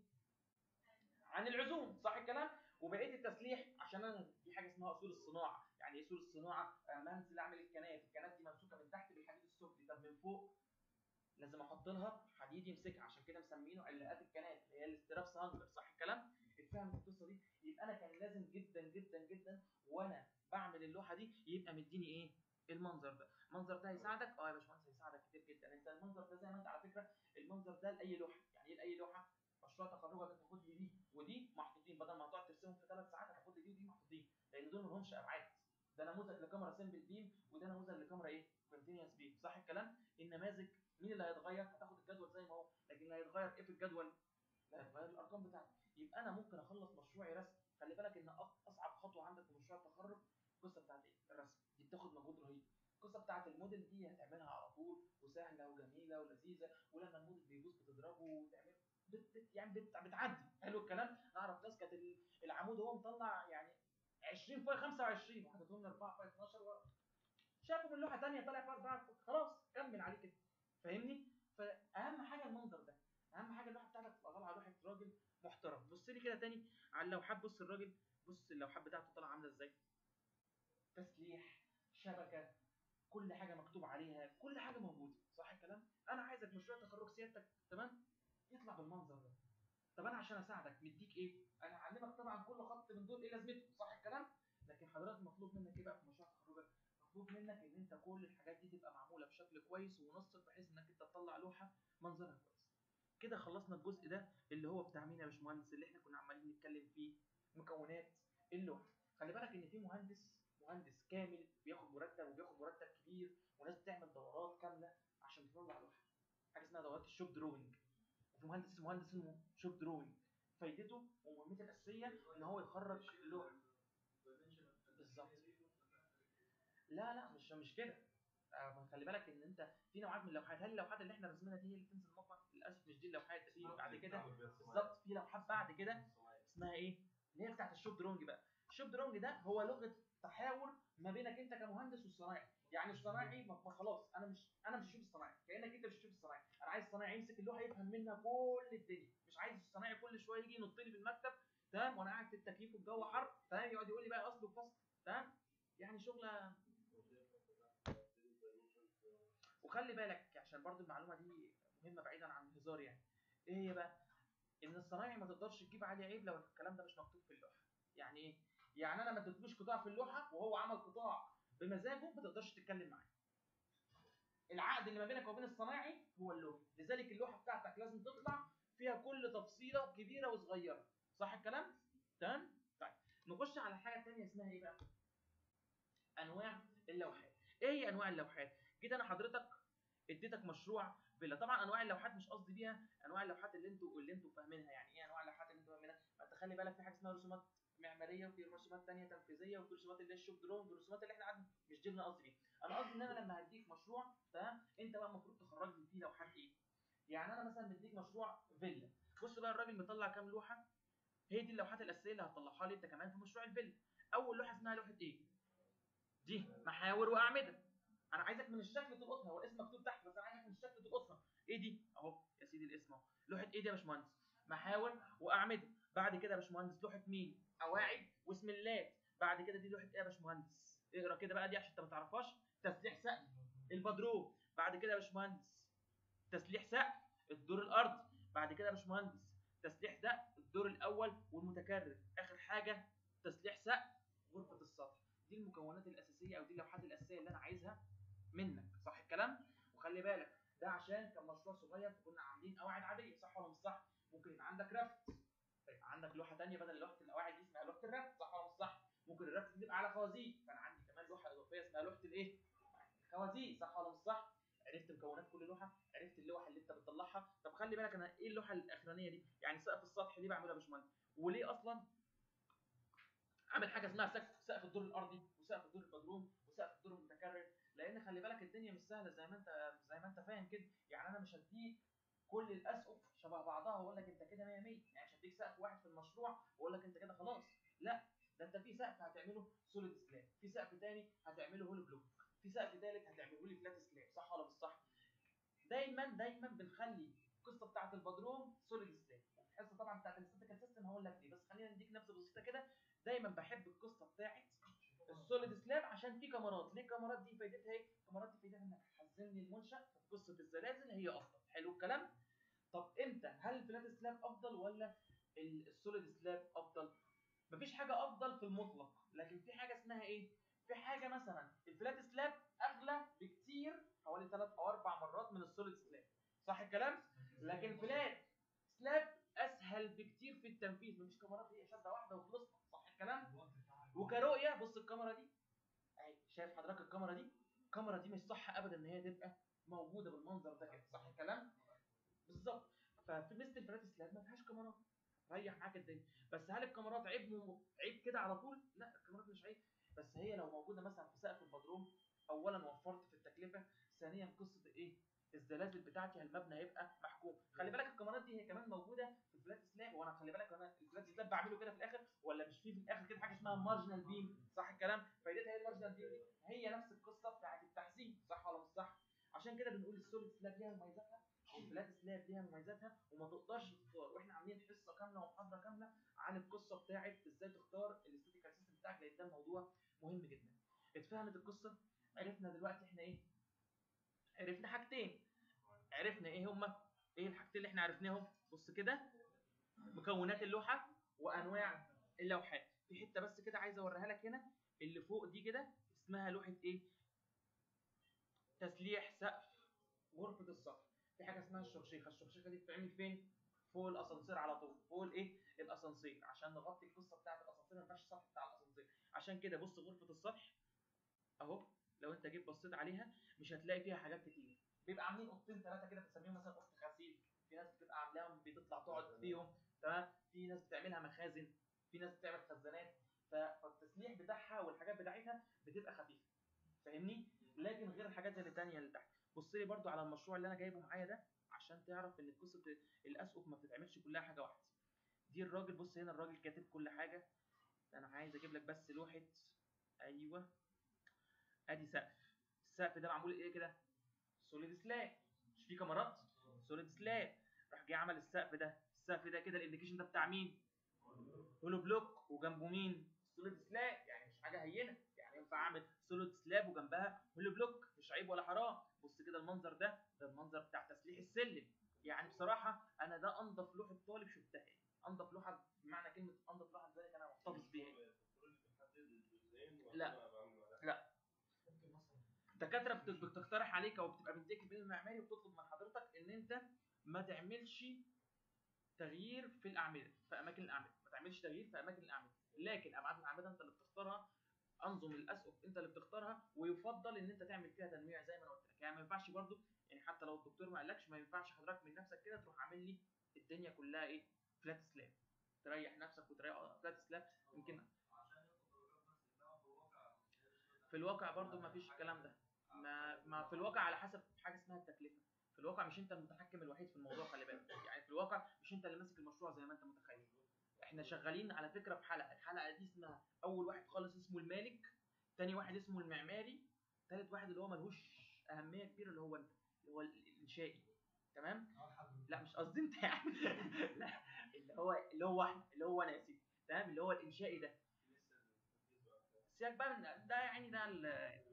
عن العزوم صح الكلام وبقيه التسليح عشان انا في حاجه اسمها اصول الصناعه يعني ايه اصول الصناعه انا انزل اعمل الكنات الكنات دي ممسوكه من تحت بالحديد السفلي طب من فوق لازم احط لها حديد يمسكها عشان كده مسمينه علاقات الكنات اللي هي الاسترابس هانجر صح الكلام اتفهمت القصه دي يبقى انا كان لازم جدا جدا جدا وانا بعمل اللوحه دي يبقى مديني ايه المنظر ده المنظر ده هيساعدك اه يا باشمهندس هيساعدك كتير جدا انت المنظر ده زي ما انت على فكره المنظر ده لاي لوحه يعني ايه لاي لوحه مشروع تخرجك هتاخد لي دي ودي محطوطين بدل ما تقعد ترسمهم في ثلاث ساعات هتاخد لي دي ودي محطوطين لان دول ما لهمش ابعاد ده نموذج لكاميرا سمبل بيم وده نموذج لكاميرا ايه كونتينوس بيم صح الكلام النماذج مين اللي هيتغير هتاخد الجدول زي ما هو لكن اللي هيتغير ايه في الجدول لا هيتغير الارقام بتاعتي يبقى انا ممكن اخلص مشروعي رسم خلي بالك ان اصعب خطوه عندك في مشروع التخرج القصه بتاعت ايه الرسم دي بتاخد مجهود رهيب القصه بتاعت الموديل دي هتعملها على طول وسهله وجميله ولذيذه ولما الموديل بيبوظ بتضربه وتعمل بت بت يعني بت بتعدي حلو الكلام اعرف ناس كانت العمود هو مطلع يعني 20 فاي 25 وحاططهم لي 4 فاي 12 و... شافوا من لوحه ثانيه طلع فيها 4 خلاص كمل عليه كده فاهمني فاهم حاجه المنظر ده اهم حاجه اللوحه بتاعتك تبقى طالعه لوحه راجل محترم بص لي كده تاني على اللوحات بص الراجل بص اللوحات بتاعته طالعه عامله ازاي تسليح شبكه كل حاجه مكتوب عليها كل حاجه موجوده صح الكلام انا عايزك مشروع تخرج سيادتك تمام يطلع بالمنظر ده طب انا عشان اساعدك مديك ايه انا هعلمك طبعا كل خط من دول ايه لازمته صح الكلام لكن حضرتك مطلوب منك ايه بقى في مشروع تخرجك مطلوب منك ان انت كل الحاجات دي تبقى معموله بشكل كويس ومنسق بحيث انك انت تطلع لوحه منظرها كويس كده خلصنا الجزء ده اللي هو بتاع مين يا باشمهندس اللي احنا كنا عمالين نتكلم فيه مكونات اللوحه خلي بالك ان في مهندس مهندس كامل بياخد مرتب وبياخد مرتب كبير وناس بتعمل دورات كامله عشان تطلع لوحه حاجه اسمها دورات الشوب دروينج وفي مهندس اسمه مهندس اسمه شوب دروينج فايدته ومهمته الاساسيه ان هو يخرج لوحه بالظبط لا لا مش مش كده آه خلي بالك ان انت في نوعات من اللوحات هل اللوحات اللي احنا رسمينها دي هي اللي بتنزل الموقع للاسف مش دي اللوحات في بعد كده بالظبط في لوحات بعد كده اسمها ايه اللي هي بتاعت الشوب درونج بقى الشوب درونج ده هو لغه تحاور ما بينك انت كمهندس والصنايعي يعني الصنايعي ما خلاص انا مش انا مش هشوف الصنايعي كانك انت مش هتشوف الصنايعي انا عايز الصنايعي يمسك اللوحه يفهم منها كل الدنيا مش عايز الصنايعي كل شويه يجي ينط لي في المكتب تمام وانا قاعد في التكييف والجو حر تمام يقعد يقول لي بقى اصل وفصل تمام يعني شغله وخلي بالك عشان برضو المعلومه دي مهمه بعيدا عن الهزار يعني ايه هي بقى ان الصنايعي ما تقدرش تجيب عليه عيب لو الكلام ده مش مكتوب في اللوحه يعني ايه يعني انا ما اديتلوش قطاع في اللوحه وهو عمل قطاع بمزاجه ما تقدرش تتكلم معاه العقد اللي ما بينك وبين الصنايعي هو اللوحه لذلك اللوحه بتاعتك لازم تطلع فيها كل تفصيله كبيره وصغيره صح الكلام تمام طيب نخش على حاجه ثانيه اسمها ايه بقى انواع اللوحات ايه هي انواع اللوحات جيت انا حضرتك اديتك مشروع فيلا طبعا انواع اللوحات مش قصدي بيها انواع اللوحات اللي انتوا اللي انتوا فاهمينها يعني ايه انواع اللوحات اللي انتوا فاهمينها ما انت خلي بالك في حاجه اسمها رسومات معماريه وفي رسومات ثانيه تنفيذيه وفي رسومات اللي هي الشوب درون والرسومات اللي احنا قعدنا مش دي اللي انا قصدي بيها انا قصدي ان انا لما هديك مشروع تمام انت بقى المفروض تخرج لي فيه لوحات ايه يعني انا مثلا مديك مشروع فيلا بص بقى الراجل مطلع كام لوحه هي دي اللوحات الاساسيه اللي هتطلعها لي انت كمان في مشروع الفيلا اول لوحه اسمها لوحه ايه دي محاور واعمده انا عايزك من الشكل تلقطها هو الاسم مكتوب تحت بس انا عايزك من الشكل تلقطها ايه دي اهو يا سيدي الاسم اهو لوحه ايه دي يا باشمهندس محاور واعمده بعد كده يا باشمهندس لوحه مين قواعد وسملات بعد كده دي لوحه ايه يا باشمهندس اقرا كده بقى دي عشان انت ما تعرفهاش تسليح سقف البدروم بعد كده يا باشمهندس تسليح سقف الدور الارضي بعد كده يا باشمهندس تسليح سقف الدور الاول والمتكرر اخر حاجه تسليح سقف غرفه السطح دي المكونات الاساسيه او دي اللوحات الاساسيه اللي انا عايزها منك صح الكلام وخلي بالك ده عشان كان مشروع صغير فكنا عاملين قواعد عاديه صح ولا مش صح ممكن يبقى عندك رفت فيبقى عندك لوحه ثانيه بدل لوحه القواعد دي اسمها لوحه الرفت صح ولا مش صح ممكن الرفت دي تبقى على خوازيق فانا عندي كمان لوحه اضافيه اسمها لوحه الايه الخوازيق صح ولا مش صح عرفت مكونات كل لوحه عرفت اللوحه اللي انت بتطلعها طب خلي بالك انا ايه اللوحه الاخرانيه دي يعني سقف السطح دي بعملها يا باشمهندس وليه اصلا عامل حاجه اسمها سقف سقف الدور الارضي وسقف الدور البدروم وسقف الدور المتكرر لان خلي بالك الدنيا مش سهله زي ما انت زي ما انت فاهم كده يعني انا مش هديك كل الاسقف شبه بعضها واقول لك انت كده 100 100 يعني مش هديك سقف واحد في المشروع واقول لك انت كده خلاص لا ده انت في سقف هتعمله سوليد سلاب في سقف تاني هتعمله هول بلوك في سقف تالت هتعمله لي فلات سلاب صح ولا مش صح دايما دايما بنخلي القصه بتاعت البدروم سوليد سلاب الحصه طبعا بتاعت الاستاتيكال سيستم هقول لك ليه بس خلينا نديك نبذه بسيطه كده دايما بحب القصه بتاعت السوليد سلاب عشان في كاميرات ليه الكاميرات دي فايدتها ايه الكاميرات دي فايدتها انك تحزن لي المنشا في قصه الزلازل هي افضل حلو الكلام طب امتى هل الفلات سلاب افضل ولا السوليد سلاب افضل مفيش حاجه افضل في المطلق لكن في حاجه اسمها ايه في حاجه مثلا الفلات سلاب اغلى بكتير حوالي 3 او 4 مرات من السوليد سلاب صح الكلام لكن فلات سلاب اسهل بكتير في التنفيذ مفيش كاميرات هي شده واحده وخلصنا صح الكلام وكرؤيه بص الكاميرا دي اهي شايف حضرتك الكاميرا دي الكاميرا دي مش صح ابدا ان هي تبقى موجوده بالمنظر ده كده صح الكلام بالظبط ففي ميزه الفلات سلاب ما فيهاش كاميرات ريح معاك الدنيا بس هل الكاميرات عيب م... عيب كده على طول لا الكاميرات مش عيب بس هي لو موجوده مثلا في سقف البدروم اولا وفرت في التكلفه ثانيا قصه ايه الزلازل بتاعتي المبنى هيبقى محكوم خلي بالك الكاميرات دي هي كمان موجوده في الفلات سلاب وانا خلي بالك انا الفلات سلاب بعمله كده في الاخر ولا مش في في الاخر كده حاجه اسمها مارجنال بيم صح الكلام فايدتها ايه المارجنال بيم دي هي نفس القصه بتاعت التحسين صح ولا مش صح عشان كده بنقول السوليد سلاب ليها مميزاتها والفلات سلاب ليها مميزاتها وما تقدرش تختار واحنا عاملين حصه كامله ومحاضره كامله عن القصه بتاعت ازاي تختار الاستاتيكال سيستم بتاعك لان ده موضوع مهم جدا اتفهمت القصه عرفنا دلوقتي احنا ايه عرفنا حاجتين عرفنا ايه هما ايه الحاجتين اللي احنا عرفناهم بص كده مكونات اللوحه وانواع اللوحات في حته بس كده عايز اوريها لك هنا اللي فوق دي كده اسمها لوحه ايه تسليح سقف غرفه السطح في حاجه اسمها الشرشيخه الشرشيخه دي بتتعمل فين فوق الاسانسير على طول فوق الايه الاسانسير عشان نغطي القصه بتاعه الاسانسير ما ينفعش السطح بتاع الاسانسير عشان كده بص غرفه السطح اهو لو انت جيت بصيت عليها مش هتلاقي فيها حاجات كتير بيبقى عاملين اوضتين ثلاثه كده بنسميهم مثلا اوضه غسيل في ناس بتبقى عاملاهم بتطلع تقعد فيهم تمام في ناس بتعملها مخازن في ناس بتعمل خزانات فالتسليح بتاعها والحاجات بتاعتها بتبقى خفيفه فاهمني لكن غير الحاجات اللي الثانيه اللي تحت بص لي برده على المشروع اللي انا جايبه معايا ده عشان تعرف ان قصه الاسقف ما بتتعملش كلها حاجه واحده دي الراجل بص هنا الراجل كاتب كل حاجه انا عايز اجيب لك بس لوحه ايوه ادي سقف السقف ده معمول ايه كده سوليد سلاب مش فيه كاميرات سوليد سلاب راح جه عمل السقف ده السقف ده كده الانديكيشن ده بتاع مين هولو بلوك وجنبه مين سوليد سلاب يعني مش حاجه هينه يعني ينفع اعمل سوليد سلاب وجنبها هولو بلوك مش عيب ولا حرام بص كده المنظر ده ده المنظر بتاع تسليح السلم يعني بصراحه انا ده انضف لوحه طالب شفتها يعني انضف لوحه بمعنى كلمه انضف لوحه لذلك انا محتفظ بيها يعني. الدكتور اللي بيحدد الجزئين ولا لا. أنا بعمل معاه؟ ممكن مثلا الدكاتره بت- بتقترح عليك او بتبقى مديك البيان المعماري وبتطلب من حضرتك ان انت ما تعملش تغيير في الاعمده في اماكن الاعمده ما تعملش تغيير في اماكن الاعمده لكن ابعاد الاعمده انت اللي بتختارها انظم الاسقف انت اللي بتختارها ويفضل ان انت تعمل فيها تنويع زي ما انا قلت لك يعني ما ينفعش برضو يعني حتى لو الدكتور ما قالكش ما ينفعش حضرتك من نفسك كده تروح عامل لي الدنيا كلها ايه فلات سلاب تريح نفسك وتريح فلات سلاب يمكن عشان ياخد درجات بس انما في الواقع في الواقع برضو ما فيش الكلام ده ما ما في الواقع على حسب حاجه اسمها التكلفه في الواقع مش انت المتحكم الوحيد في الموضوع خلي بالك يعني في الواقع مش انت اللي ماسك المشروع زي ما انت متخيل احنا شغالين على فكره في حلقه الحلقه دي اسمها اول واحد خالص اسمه المالك تاني واحد اسمه المعماري تالت واحد اللي هو ملهوش اهميه كبيره اللي هو انت اللي هو الانشائي تمام اول حد لا مش قصدي انت يعني لا اللي هو اللي هو احنا اللي هو انا يا سيدي تمام اللي هو الانشائي ده لسه التنفيذ بقى سيبك بقى من ده يعني ده ال-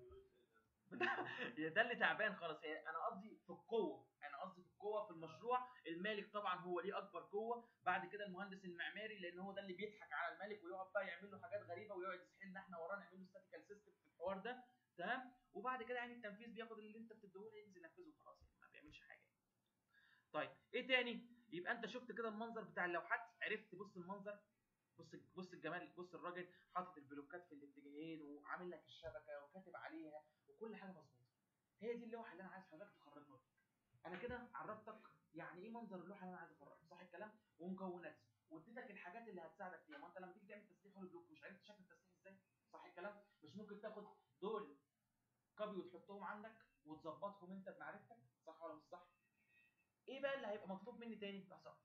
يا ده اللي تعبان خلاص هي انا قصدي في القوه انا قصدي في القوه في المشروع المالك طبعا هو ليه اكبر قوه بعد كده المهندس المعماري لان هو ده اللي بيضحك على المالك ويقعد بقى يعمل له حاجات غريبه ويقعد يسحلنا احنا وراه نعمل له ستاتيكال سيستم في الحوار ده تمام وبعد كده يعني التنفيذ بياخد اللي انت بتديهوله ينزل ينفذه خلاص يعني ما بيعملش حاجه يعني. طيب ايه تاني يبقى انت شفت كده المنظر بتاع اللوحات عرفت بص المنظر بص بص الجمال بص الراجل حاطط البلوكات في الاتجاهين وعامل لك الشبكه وكاتب عليها وكل حاجه مظبوطه هي دي اللوحه اللي انا عايز حضرتك تخرجها لي. انا كده عرفتك يعني ايه منظر اللوحه اللي انا عايز اخرجها صح الكلام ومكوناتها واديتك الحاجات اللي هتساعدك فيها ما انت لما تيجي تعمل تسليح هولو بلوك مش عرفت شكل التسليح ازاي صح الكلام مش ممكن تاخد دول كوبي وتحطهم عندك وتظبطهم انت بمعرفتك صح ولا مش صح ايه بقى اللي هيبقى مطلوب مني تاني لحظه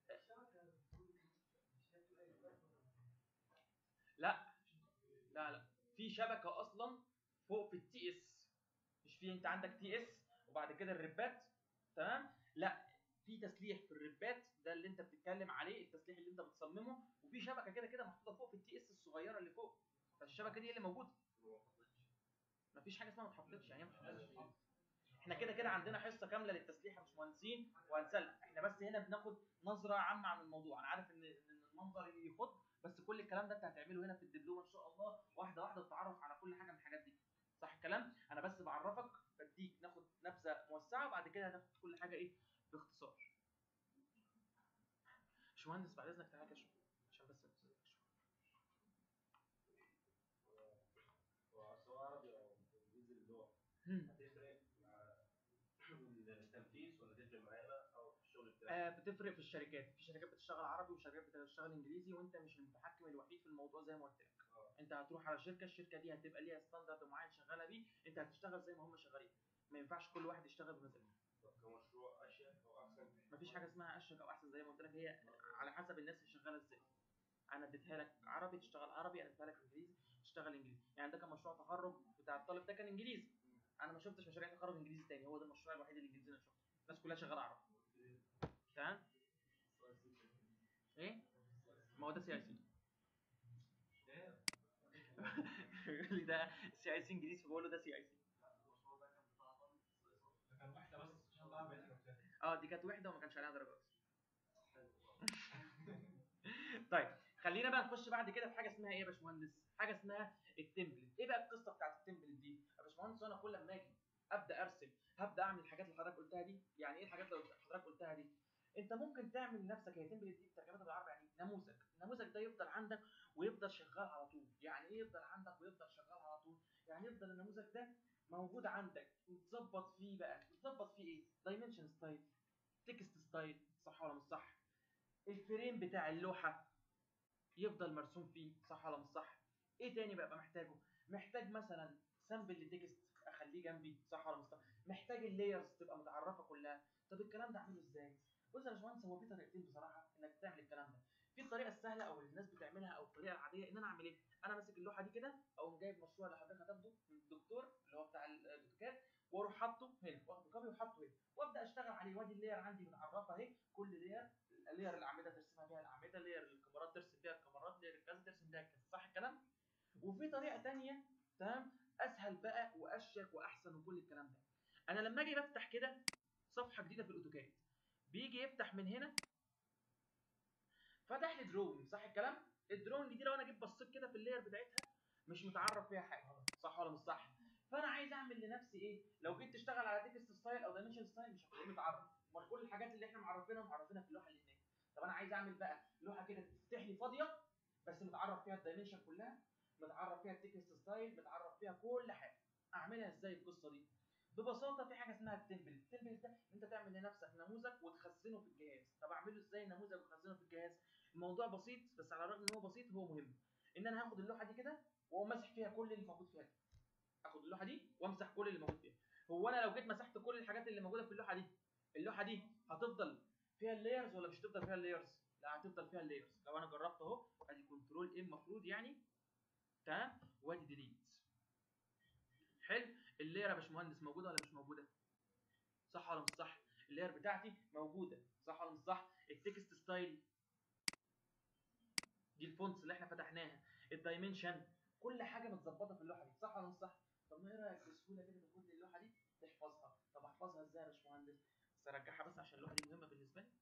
لا لا لا في شبكه اصلا فوق في التي اس مش في انت عندك تي اس وبعد كده الربات تمام لا في تسليح في الربات ده اللي انت بتتكلم عليه التسليح اللي انت بتصممه وفي شبكه كده كده محطوطه فوق في التي اس الصغيره اللي فوق فالشبكه دي هي اللي موجوده مفيش حاجه اسمها ما اتحطتش يعني إيه ما اتحطتش احنا كده كده عندنا حصه كامله للتسليح يا باشمهندسين وهنسلح احنا بس هنا بناخد نظره عامه عن الموضوع انا عارف ان ان المنظر يخض بس كل الكلام ده انت هتعمله هنا في الدبلومه ان شاء الله واحده واحده وتتعرف على كل حاجه من الحاجات دي صح الكلام انا بس بعرفك بديك ناخد نبذه موسعه وبعد كده هناخد كل حاجه ايه باختصار باشمهندس بعد اذنك تعالى كده شوف عشان بس شوف. سواء عربي او انجليزي اللغه هم. هتفرق مع التنفيذ ولا تفرق معايا انا او في الشغل بتاعي؟ آه بتفرق في الشركات في شركات بتشتغل عربي وشركات بتشتغل انجليزي وانت مش المتحكم الوحيد في الموضوع زي ما قلت لك اه انت هتروح على شركه الشركه دي هتبقى ليها ستاندرد معين شغاله بيه انت هتشتغل زي ما هم شغالين ما ينفعش كل واحد يشتغل بمزاجه طب كمشروع اشيك او احسن مفيش حاجه اسمها اشيك او احسن زي ما قلت لك هي على حسب الناس اللي شغاله ازاي انا اديتها لك عربي تشتغل عربي انا اديتها لك انجليزي تشتغل انجليزي يعني ده كان مشروع تخرج بتاع الطالب ده كان انجليزي انا ما شفتش مشاريع تخرج انجليزي تاني هو ده المشروع الوحيد الانجليزي اللي انا شفته الناس كلها شغاله عربي تمام ايه ما هو ده سي اي سي يقول لي ده سي اي سي انجليزي فبقول له ده سي اي سي المشروع ده كان بتاع طالب ده كان واحده بس عشان بقى بقيت الوحدات اه دي كانت وحده وما كانش عليها درجات طيب خلينا بقى نخش بعد كده في حاجه اسمها ايه يا باشمهندس حاجه اسمها التمبلت ايه بقى القصه بتاعت التمبلت دي يا باشمهندس انا كل لما اجي ابدا ارسم هبدا اعمل الحاجات اللي حضرتك قلتها دي يعني ايه الحاجات اللي حضرتك قلتها دي انت ممكن تعمل لنفسك هي تمبلت دي ترجمتها بالعربي يعني نموذج النموذج ده يفضل عندك ويفضل شغال على طول يعني ايه يفضل عندك ويفضل شغال على طول يعني يفضل النموذج ده موجود عندك وتظبط فيه بقى تظبط فيه ايه دايمنشن ستايل تكست ستايل صح ولا مش صح الفريم بتاع اللوحه يفضل مرسوم فيه صح ولا مش صح ايه تاني بقى محتاجه محتاج مثلا سامبل لتكست اخليه جنبي صح ولا مش صح محتاج اللايرز تبقى متعرفه كلها طب الكلام ده اعمله ازاي بص يا باشمهندس هو في طريقتين بصراحه انك تعمل الكلام ده في الطريقه السهله او اللي الناس بتعملها او الطريقه العاديه ان انا اعمل ايه انا ماسك اللوحه دي كده اقوم جايب مشروع اللي حضرتك هتاخده من الدكتور اللي هو بتاع الاوتوكاد واروح حاطه هنا واخده كوبي وحاطه هنا وابدا اشتغل عليه وادي اللاير عندي متعرفه اهي كل لاير لير الاعمده ترسمها بيها الاعمده لير الكاميرات ترسم بيها الكاميرات لير الكذا ترسم بيها الكذا صح الكلام وفي طريقه تانية تمام اسهل بقى واشيك واحسن وكل الكلام ده انا لما اجي بفتح كده صفحه جديده في الاوتوكاد بيجي يفتح من هنا فتح لي دروينج صح الكلام الدروينج دي لو انا جيت بصيت كده في اللاير بتاعتها مش متعرف فيها حاجه صح ولا مش صح فانا عايز اعمل لنفسي ايه لو جيت تشتغل على تكست ستايل او دايمنشن ستايل مش هتكون متعرف امال كل الحاجات اللي احنا معرفينها معرفينها في اللوحه اللي هناك طب انا عايز اعمل بقى لوحه كده تفتح لي فاضيه بس متعرف فيها الدايمنشن كلها متعرف فيها التكست ستايل متعرف فيها كل حاجه اعملها ازاي القصه دي ببساطه في حاجه اسمها التمبلت التمبلت ده انت تعمل لنفسك نموذج وتخزنه في الجهاز طب اعمله ازاي النموذج وتخزنه في الجهاز الموضوع بسيط بس على الرغم ان هو بسيط هو مهم ان انا هاخد اللوحه دي كده واقوم ماسح فيها كل اللي موجود فيها دي اخد اللوحه دي وامسح كل اللي موجود فيها هو انا لو جيت مسحت كل الحاجات اللي موجوده في اللوحه دي اللوحه دي هتفضل فيها اللايرز ولا مش هتفضل فيها اللايرز لا هتفضل فيها اللايرز لو انا جربت اهو ادي كنترول ام المفروض يعني تمام وادي ديليت حلو اللاير يا باشمهندس موجوده ولا مش موجوده صح ولا مش صح اللاير بتاعتي موجوده صح ولا مش صح التكست ستايل دي الفونتس اللي احنا فتحناها الدايمنشن كل حاجه متظبطه في اللوحه دي صح ولا مش صح طب ما ايه رايك بسهوله كده تاخد لي اللوحه دي تحفظها طب احفظها ازاي يا باشمهندس بس ارجعها بس عشان اللوحه دي مهمه بالنسبه لي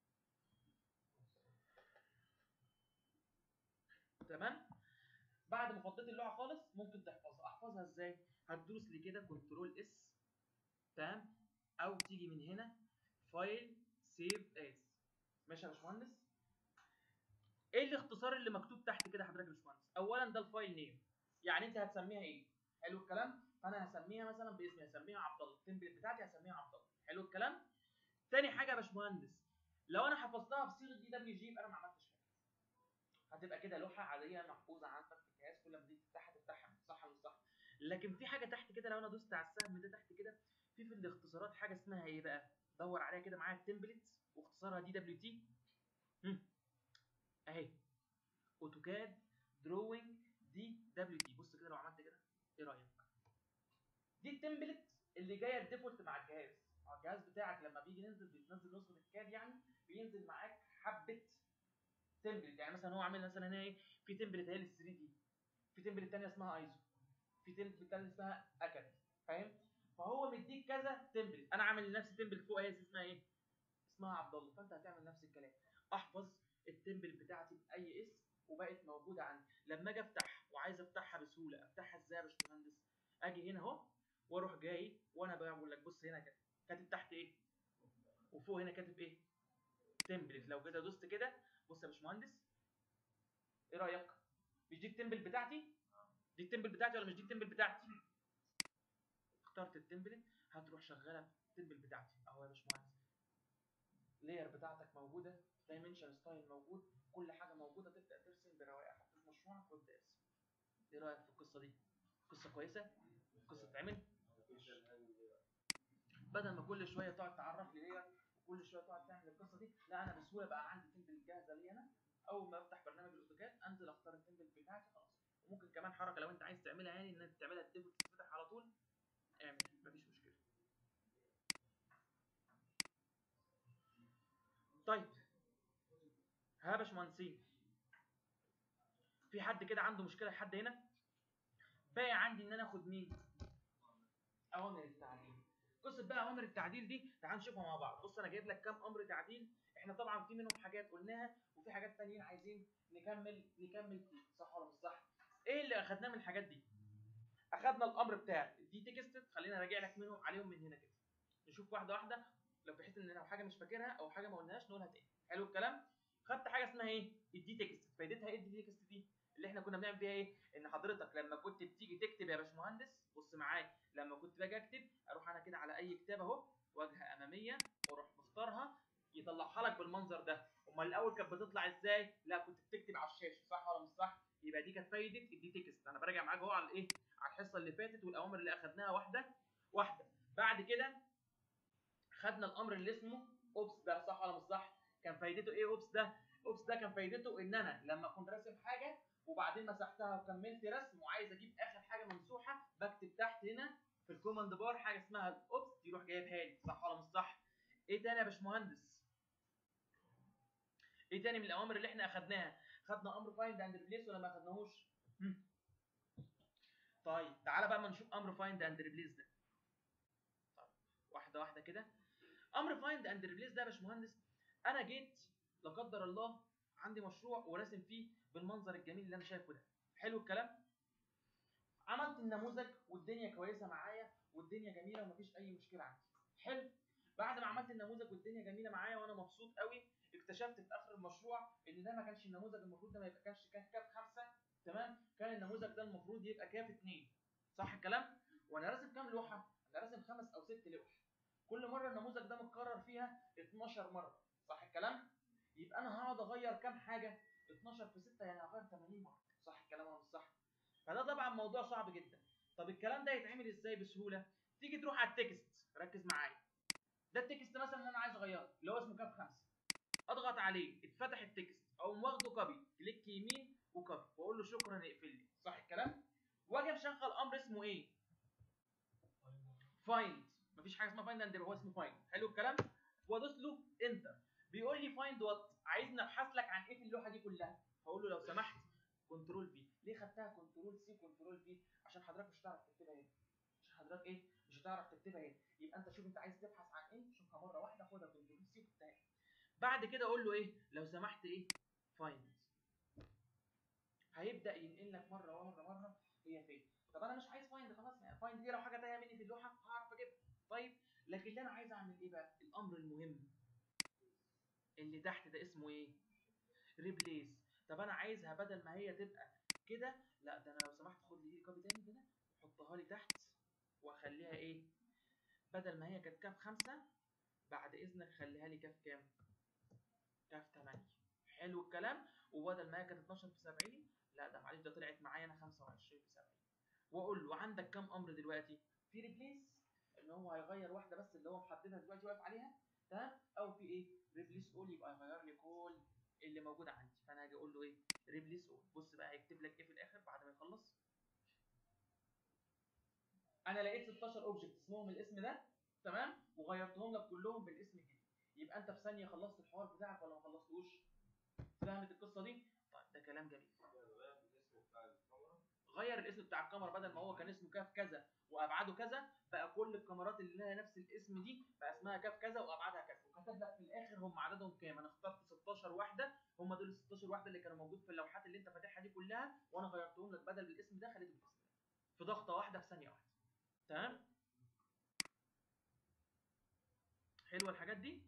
تمام بعد ما فضيت اللوحه خالص ممكن تحفظها احفظها ازاي هتدوس لي كده كنترول اس تمام او تيجي من هنا فايل سيف اس ماشي يا باشمهندس ايه الاختصار اللي مكتوب تحت كده حضرتك يا باشمهندس اولا ده الفايل نيم يعني انت هتسميها ايه حلو الكلام فانا هسميها مثلا باسمي هسميها عبد الله التمبلت بتاعتي هسميها عبد الله حلو الكلام تاني حاجه يا باشمهندس لو انا حفظتها بصيغه دي دبليو جي يبقى انا ما عملتش حاجه هتبقى كده لوحه عاديه محفوظه عندك في الجهاز كل ما تيجي تفتحها تفتحها صح ولا مش صح لكن في حاجه تحت كده لو انا دوست على السهم ده تحت كده في في الاختصارات حاجه اسمها ايه بقى دور عليها كده معايا التمبلت واختصارها دي دبليو تي اهي اوتوكاد دروينج دي دبليو تي بص كده لو عملت كده ايه رايك دي التمبلت اللي جايه الديفولت مع الجهاز مع الجهاز بتاعك لما بيجي ينزل بينزل نسخه الكاد يعني بينزل معاك حبه تمبلت يعني مثلا هو عامل مثلا هنا ايه في تمبلت هي لل 3 دي في تمبلت ثانيه اسمها ايزو في تمبلت ثانيه اسمها اكاد فاهم فهو مديك كذا تمبلت انا عامل لنفسي تمبلت فوق اهي اسمها ايه اسمها عبد الله فانت هتعمل نفس الكلام احفظ التمبلت بتاعتي باي اسم وبقت موجوده عندي لما اجي افتح وعايز افتحها بسهوله افتحها ازاي يا باشمهندس اجي هنا اهو واروح جاي وانا بقول لك بص هنا كده كاتب تحت ايه وفوق هنا كاتب ايه تمبلت لو كده دوست كده بص يا باشمهندس ايه رايك مش دي التمبل بتاعتي دي التمبل بتاعتي ولا مش دي التمبل بتاعتي اخترت التمبلت هتروح شغاله التمبل بتاعتي اهو يا باشمهندس لاير بتاعتك موجوده دايمنشن ستايل موجود كل حاجه موجوده تبدا ترسم برواقه حطيت مشروعك وابدا ارسم ايه رايك في القصه دي قصه كويسه قصه تعمل بدل ما كل شويه تقعد تعرف لي لير وكل شويه تقعد تعمل القصه دي لا انا بسهوله بقى عندي تمبل جاهزه لي انا اول ما افتح برنامج الاوتوكاد انزل اختار التمبل بتاعتي خلاص وممكن كمان حركه لو انت عايز تعملها يعني ان انت تعملها الديفولت تتفتح على طول اعمل مفيش مشكله طيب ها يا باشمهندسين في حد كده عنده مشكله لحد هنا باقي عندي ان انا اخد مين اوامر التعديل قصه بقى اوامر التعديل دي تعال نشوفها مع بعض بص انا جايب لك كام امر تعديل احنا طبعا في منهم حاجات قلناها وفي حاجات تانيين عايزين نكمل نكمل فيه صح ولا مش صح ايه اللي اخدناه من الحاجات دي اخدنا الامر بتاع دي تكست خلينا راجع لك منهم عليهم من هنا كده نشوف واحده واحده لو بحيث ان لو حاجه مش فاكرها او حاجه ما قلناهاش نقولها تاني حلو الكلام خدت حاجه اسمها ايه الدي تكست فايدتها ايه الدي تكست دي اللي احنا كنا بنعمل بيها ايه ان حضرتك لما كنت بتيجي تكتب يا باشمهندس بص معايا لما كنت باجي اكتب اروح انا كده على اي كتاب اهو واجهه اماميه واروح مختارها يطلعها لك بالمنظر ده امال الاول كانت بتطلع ازاي لا كنت بتكتب على الشاشه صح ولا مش صح يبقى دي كانت فايده الدي تكست انا براجع معاك اهو على الايه على الحصه اللي فاتت والاوامر اللي اخدناها واحده واحده بعد كده خدنا الامر اللي اسمه اوبس ده صح ولا مش صح كان فايدته ايه اوبس ده اوبس ده كان فايدته ان انا لما كنت راسم حاجه وبعدين مسحتها وكملت رسم وعايز اجيب اخر حاجه ممسوحه بكتب تحت هنا في الكوماند بار حاجه اسمها الاوبس يروح جايبها لي صح ولا مش صح ايه تاني يا باشمهندس ايه تاني من الاوامر اللي احنا اخدناها خدنا امر فايند اند ريبليس ولا ما اخدناهوش هم. طيب تعالى بقى ما نشوف امر فايند اند ريبليس ده طيب واحده واحده كده امر فايند اند ريبليس ده يا باشمهندس انا جيت لا قدر الله عندي مشروع وراسم فيه بالمنظر الجميل اللي انا شايفه ده حلو الكلام عملت النموذج والدنيا كويسه معايا والدنيا جميله ومفيش اي مشكله عندي حلو بعد ما عملت النموذج والدنيا جميله معايا وانا مبسوط قوي اكتشفت في اخر المشروع ان ده ما كانش النموذج المفروض ده ما يبقى كانش كان كاف خمسه تمام كان النموذج ده المفروض يبقى كاف اثنين صح الكلام وانا راسم كام لوحه انا راسم خمس او ست لوح كل مره النموذج ده متكرر فيها 12 مره صح الكلام يبقى انا هقعد اغير كام حاجه 12 في 6 يعني هغير 80 مره صح الكلام ولا مش صح فده طبعا موضوع صعب جدا طب الكلام ده يتعمل ازاي بسهوله تيجي تروح على التكست ركز معايا ده التكست مثلا اللي انا عايز اغيره اللي هو اسمه كاف خمسه اضغط عليه اتفتح التكست او واخده كوبي كليك يمين وكوبي واقول له شكرا اقفل لي صح الكلام واجي مشغل امر اسمه ايه فايند مفيش حاجه اسمها فايند اند هو اسمه فايند حلو الكلام وادوس له انتر بيقول لي فايند وات عايزني ابحث لك عن ايه في اللوحه دي كلها هقول له لو سمحت كنترول في ليه خدتها كنترول سي كنترول في عشان حضرتك مش هتعرف تكتبها هنا عشان حضرتك ايه مش هتعرف تكتبها هنا يبقى انت شوف انت عايز تبحث عن ايه شوفها مره واحده خدها كنترول سي وكتبها بعد كده اقول له ايه لو سمحت ايه فايند هيبدا ينقل لك مره مره مره هي فين طب انا مش عايز فايند خلاص يعني فايند دي لو حاجه تايه مني في اللوحه هعرف اجيبها طيب لكن اللي انا عايز اعمل ايه بقى الامر المهم اللي تحت ده اسمه ايه ريبليس طب انا عايزها بدل ما هي تبقى كده لا ده انا لو سمحت خد لي كوبي تاني كده وحطها لي تحت واخليها ايه بدل ما هي كانت كاف خمسة بعد اذنك خليها لي كاف كام كاف 8 حلو الكلام وبدل ما هي كانت 12 في 70 لا ده معلش ده طلعت معايا انا 25 في 70 واقول له عندك كام امر دلوقتي في ريبليس ان هو هيغير واحده بس اللي هو محددها دلوقتي واقف عليها تمام او في ايه ريبليس اول يبقى يغير لي كل اللي موجود عندي فانا هاجي اقول له ايه ريبليس اول بص بقى هيكتب لك ايه في الاخر بعد ما يخلص انا لقيت 16 اوبجكت اسمهم الاسم ده تمام وغيرتهم لك كلهم بالاسم الجديد يبقى انت في ثانيه خلصت الحوار بتاعك ولا ما خلصتوش فهمت القصه دي طيب ده كلام جميل الاسم بتاع الكاميرا غير الاسم بتاع الكاميرا بدل ما هو كان اسمه كاف كذا وابعاده كذا بقى كل الكاميرات اللي لها نفس الاسم دي بقى اسمها كاف كذا وابعادها كذا وكتب لك في الاخر هم عددهم كام انا اخترت 16 واحده هم دول ال 16 واحده اللي كانوا موجود في اللوحات اللي انت فاتحها دي كلها وانا غيرتهم لك بدل بالاسم ده خليته بالاسم ده في ضغطه واحده في ثانيه واحده تمام حلوه الحاجات دي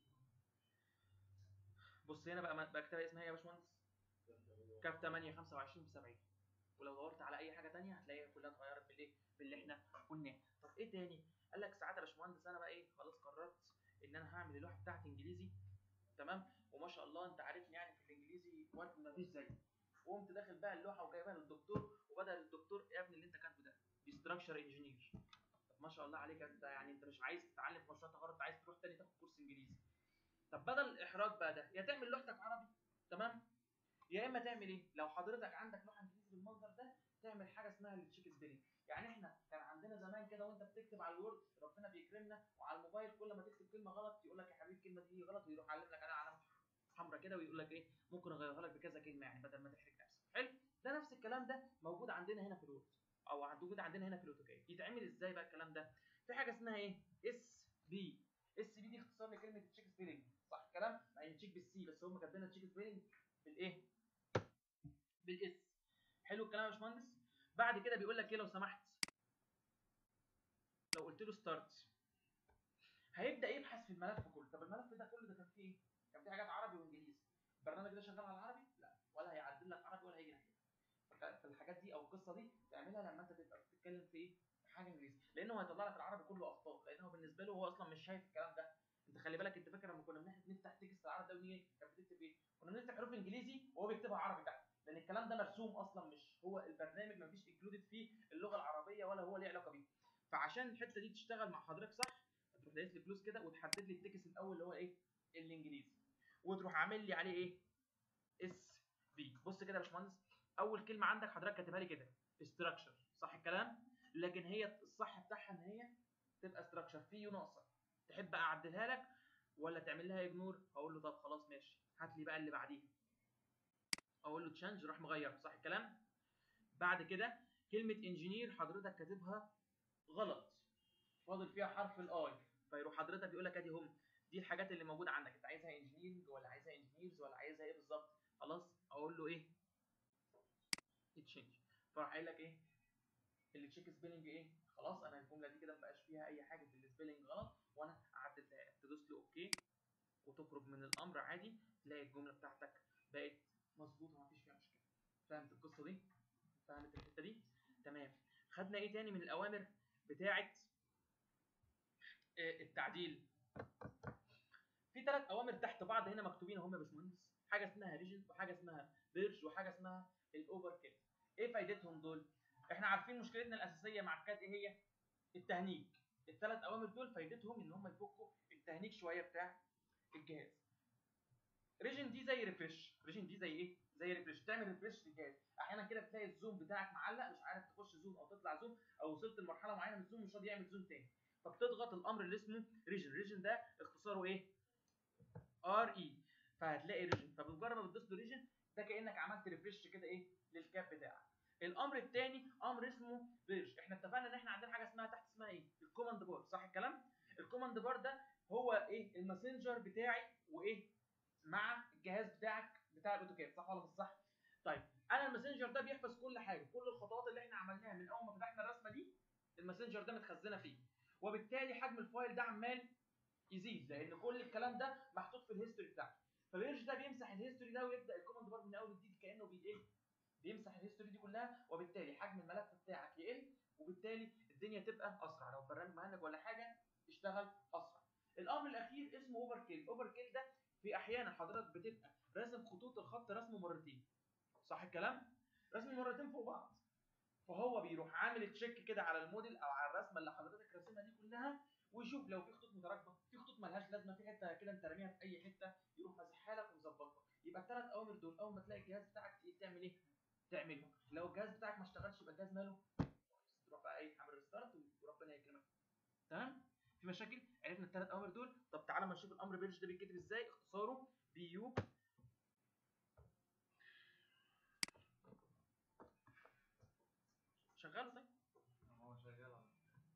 بص هنا بقى بقى كتابه اسمها ايه يا باشمهندس كاف 8 25 في 70 ولو دورت على اي حاجه تانية هتلاقيها كلها اتغيرت بالايه باللي احنا قلناه طب ايه تاني قال لك ساعات يا باشمهندس انا بقى ايه خلاص قررت ان انا هعمل اللوحه بتاعتي انجليزي تمام وما شاء الله انت عارفني يعني في الانجليزي وقت ما فيش زيي وقمت داخل بقى اللوحه وجايبها للدكتور وبدا الدكتور يا ابني اللي انت كاتبه ده دي ستراكشر انجينير طب ما شاء الله عليك انت يعني انت مش عايز تتعلم في مشروع تخرج انت عايز تروح تاني تاخد كورس انجليزي طب بدل الاحراج بقى ده يا تعمل لوحتك عربي تمام يا اما تعمل ايه لو حضرتك عندك لوحه انجليزي بالمنظر ده تعمل حاجه اسمها التشيك سبيلنج يعني احنا كان عندنا زمان كده وانت بتكتب على الوورد ربنا بيكرمنا وعلى الموبايل كل ما تكتب كلمه غلط يقول لك يا حبيبي الكلمه دي غلط ويروح علم لك عليها علامه حمراء كده ويقول لك ايه ممكن اغيرها لك بكذا كلمه يعني بدل ما تحرج نفسك حلو ده نفس الكلام ده موجود عندنا هنا في الوورد او موجود عندنا هنا في الاوتوكاد يتعمل ازاي بقى الكلام ده في حاجه اسمها ايه اس بي اس بي دي اختصار لكلمه تشيك سبيلنج صح الكلام يعني تشيك بالسي بس هم كاتبينها تشيك سبيلنج بالايه بالاس حلو الكلام يا باشمهندس بعد كده بيقول لك ايه لو سمحت لو قلت له ستارت هيبدا يبحث في الملف كله طب الملف ده كله ده كان فيه ايه كان فيه حاجات عربي وانجليزي البرنامج ده شغال على العربي لا ولا هيعدل لك عربي ولا هيجي ناحيتك فالحاجات دي او القصه دي تعملها لما انت تبقى بتتكلم في ايه حاجه انجليزي لانه هيطلع لك العربي كله اخطاء لانه بالنسبه له هو اصلا مش شايف الكلام ده انت خلي بالك انت فاكر لما كنا بنفتح تكست العربي ده ونيجي كانت بتكتب ايه كنا بنكتب حروف انجليزي وهو بيكتبها عربي تحت لان الكلام ده مرسوم اصلا مش هو البرنامج ما فيش انكلودد فيه اللغه العربيه ولا هو ليه علاقه بيه فعشان الحته دي تشتغل مع حضرتك صح هتروح دايس لي كلوز كده وتحدد لي التكست الاول اللي هو ايه الانجليزي وتروح عامل لي عليه ايه اس بي بص كده يا باشمهندس اول كلمه عندك حضرتك كاتبها لي كده استراكشر صح الكلام لكن هي الصح بتاعها ان هي تبقى استراكشر في يو ناقصه تحب اعدلها لك ولا تعمل لها اجنور هقول له طب خلاص ماشي هات لي بقى اللي بعديه اقول له تشانج راح مغير صح الكلام بعد كده كلمه انجينير حضرتك كاتبها غلط فاضل فيها حرف الاي فيروح حضرتك يقول لك ادي هم دي الحاجات اللي موجوده عندك انت عايزها انجينيرنج ولا عايزها انجينيرز ولا عايزها ايه بالظبط خلاص اقول له ايه تشينج فراح قايل لك ايه اللي تشيك سبيلنج ايه خلاص انا الجمله دي كده مبقاش فيها اي حاجه في السبيلنج غلط وانا عدلتها لك تدوس له اوكي وتخرج من الامر عادي تلاقي الجمله بتاعتك بقت مظبوطه مفيش فيها مشكله فهمت القصه دي فهمت الحته دي تمام خدنا ايه تاني من الاوامر بتاعه آه، التعديل في ثلاث اوامر تحت بعض هنا مكتوبين اهم يا باشمهندس حاجه اسمها ريجن وحاجه اسمها بيرج وحاجه اسمها الاوفر كيل ايه فايدتهم دول احنا عارفين مشكلتنا الاساسيه مع الكاد ايه هي التهنيج الثلاث اوامر دول فايدتهم ان هم يفكوا التهنيج شويه بتاع الجهاز ريجن دي زي ريفرش ريجن دي زي ايه زي ريفرش تعمل ريفرش للجهاز احيانا كده بتلاقي الزوم بتاعك معلق مش عارف تخش زوم او تطلع زوم او وصلت لمرحله معينه من الزوم مش راضي يعمل زوم تاني فبتضغط الامر اللي اسمه ريجن ريجن ده اختصاره ايه ار اي فهتلاقي ريجن فبمجرد ما بتدوس له ريجن ده كانك عملت ريفرش كده ايه للكاب بتاعك الامر الثاني امر اسمه بيرج احنا اتفقنا ان احنا عندنا حاجه اسمها تحت اسمها ايه الكوماند بار صح الكلام الكوماند بار ده هو ايه الماسنجر بتاعي وايه مع الجهاز بتاعك بتاع الاوتوكاد صح ولا مش صح طيب انا الماسنجر ده بيحفظ كل حاجه كل الخطوات اللي احنا عملناها من اول ما فتحنا الرسمه دي الماسنجر ده متخزنه فيه وبالتالي حجم الفايل ده عمال يزيد لان كل الكلام ده محطوط في الهيستوري بتاعتي فبيرج ده بيمسح الهيستوري ده ويبدا الكوماند بار من اول وجديد كانه بي ايه بيمسح الهيستوري دي كلها وبالتالي حجم الملف بتاعك يقل وبالتالي الدنيا تبقى اسرع لو برنامج مهنج ولا حاجه تشتغل اسرع الامر الاخير اسمه اوفر كيل اوفر كيل ده في احيانا حضرتك بتبقى راسم خطوط الخط رسمه مرتين صح الكلام رسم مرتين فوق بعض فهو بيروح عامل تشيك كده على الموديل او على الرسمه اللي حضرتك راسمها دي كلها ويشوف لو في خطوط متراكمه في خطوط ملهاش لازمه في حته كده انت راميها في اي حته يروح ماسحها لك ومظبطها يبقى الثلاث اوامر دول اول ما تلاقي الجهاز بتاعك تقيل تعمل ايه تعمله لو الجهاز بتاعك ما اشتغلش يبقى الجهاز ماله تروح بقى ايه عامل ريستارت وربنا يكرمك تمام في مشاكل عرفنا الثلاث اوامر دول طب تعالى ما نشوف الامر بيرج ده بيتكتب ازاي اختصاره بي يو شغال طيب هو شغال على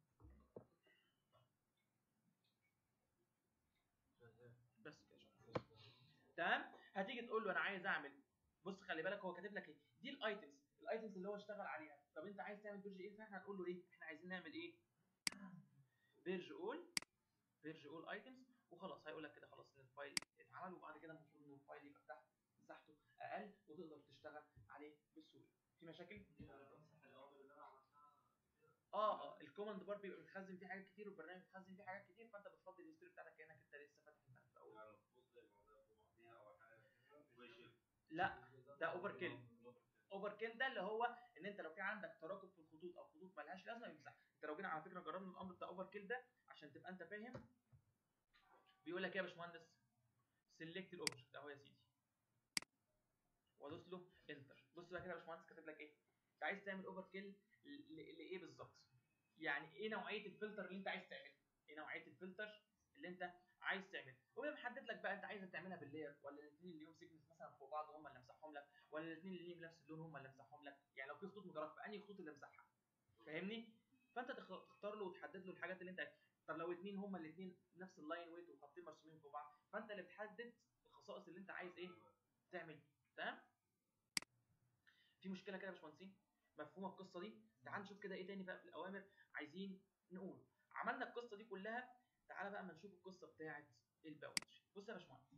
شغال بس كده شغال تمام هتيجي تقول له انا عايز اعمل بص خلي بالك هو كاتب لك ايه دي الايتمز الايتمز اللي هو اشتغل عليها طب انت عايز تعمل بيرج ايه فاحنا هنقول له ايه احنا عايزين نعمل ايه بيرج اول بيرج اول ايتمز وخلاص هيقول لك كده خلاص ان الفايل اتعمل وبعد كده المفروض ان الفايل يبقى تحت مساحته اقل وتقدر تشتغل عليه بسهوله في مشاكل بمسح الاوامر اللي انا عملتها كده اه اه الكوماند بار بيبقى متخزن فيه حاجات كتير والبرنامج متخزن فيه حاجات كتير فانت بتفضي الهيستوري بتاعتك كانك انت لسه فاتح الملف اول يعني المفروض زي ما ده طبع فيها او حاجه كده ويشيل لا ده اوفر كيل اوفر كيل ده اللي هو ان انت لو في عندك تراكم في الخطوط او خطوط مالهاش لازمه يمسحها انت لو جينا على فكره جربنا الامر بتاع اوفر كيل ده عشان تبقى انت فاهم بيقول لك ايه يا باشمهندس سيلكت الاوبجكت اهو يا سيدي وادوس له انتر بص بقى كده يا باشمهندس كاتب لك ايه انت عايز تعمل اوفر كيل لايه بالظبط يعني ايه نوعيه الفلتر اللي انت عايز تعمله ايه نوعيه الفلتر اللي انت عايز تعمله وبيبقى محدد لك بقى انت عايز تعملها باللاير ولا الاثنين اللي ليهم سيجنس مثلا فوق بعض هم اللي مسحهم لك ولا الاثنين اللي ليهم نفس اللون هم اللي مسحهم لك يعني لو في خطوط متراكمه انهي خطوط اللي مسحها فاهمني فانت تخ- تختار له وتحدد له الحاجات اللي انت عايز طب لو اثنين هم الاثنين نفس اللاين ويت وخطين مرسومين فوق بعض فانت اللي بتحدد الخصائص اللي انت عايز ايه تعمل تمام في مشكله كده يا باشمهندسين مفهومه القصه دي تعال نشوف كده ايه تاني بقى في الاوامر عايزين نقول عملنا القصه دي كلها تعالى بقى ما نشوف القصه بتاعه الباوندري بص يا باشمهندس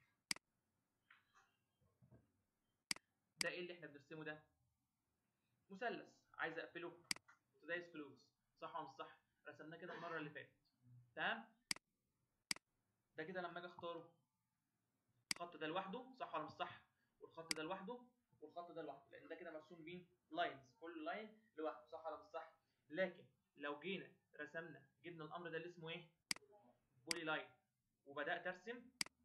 ده ايه اللي احنا بنرسمه ده مثلث عايز اقفله تدايس كلوز صح ولا مش صح رسمناه كده المره اللي فاتت تمام ده كده لما اجي اختاره الخط ده لوحده صح ولا مش صح والخط ده لوحده والخط ده لوحده لان ده كده مرسوم بين لاينز كل لاين لوحده صح ولا مش صح لكن لو جينا رسمنا جبنا الامر ده اللي اسمه ايه بولي لاين وبدات ارسم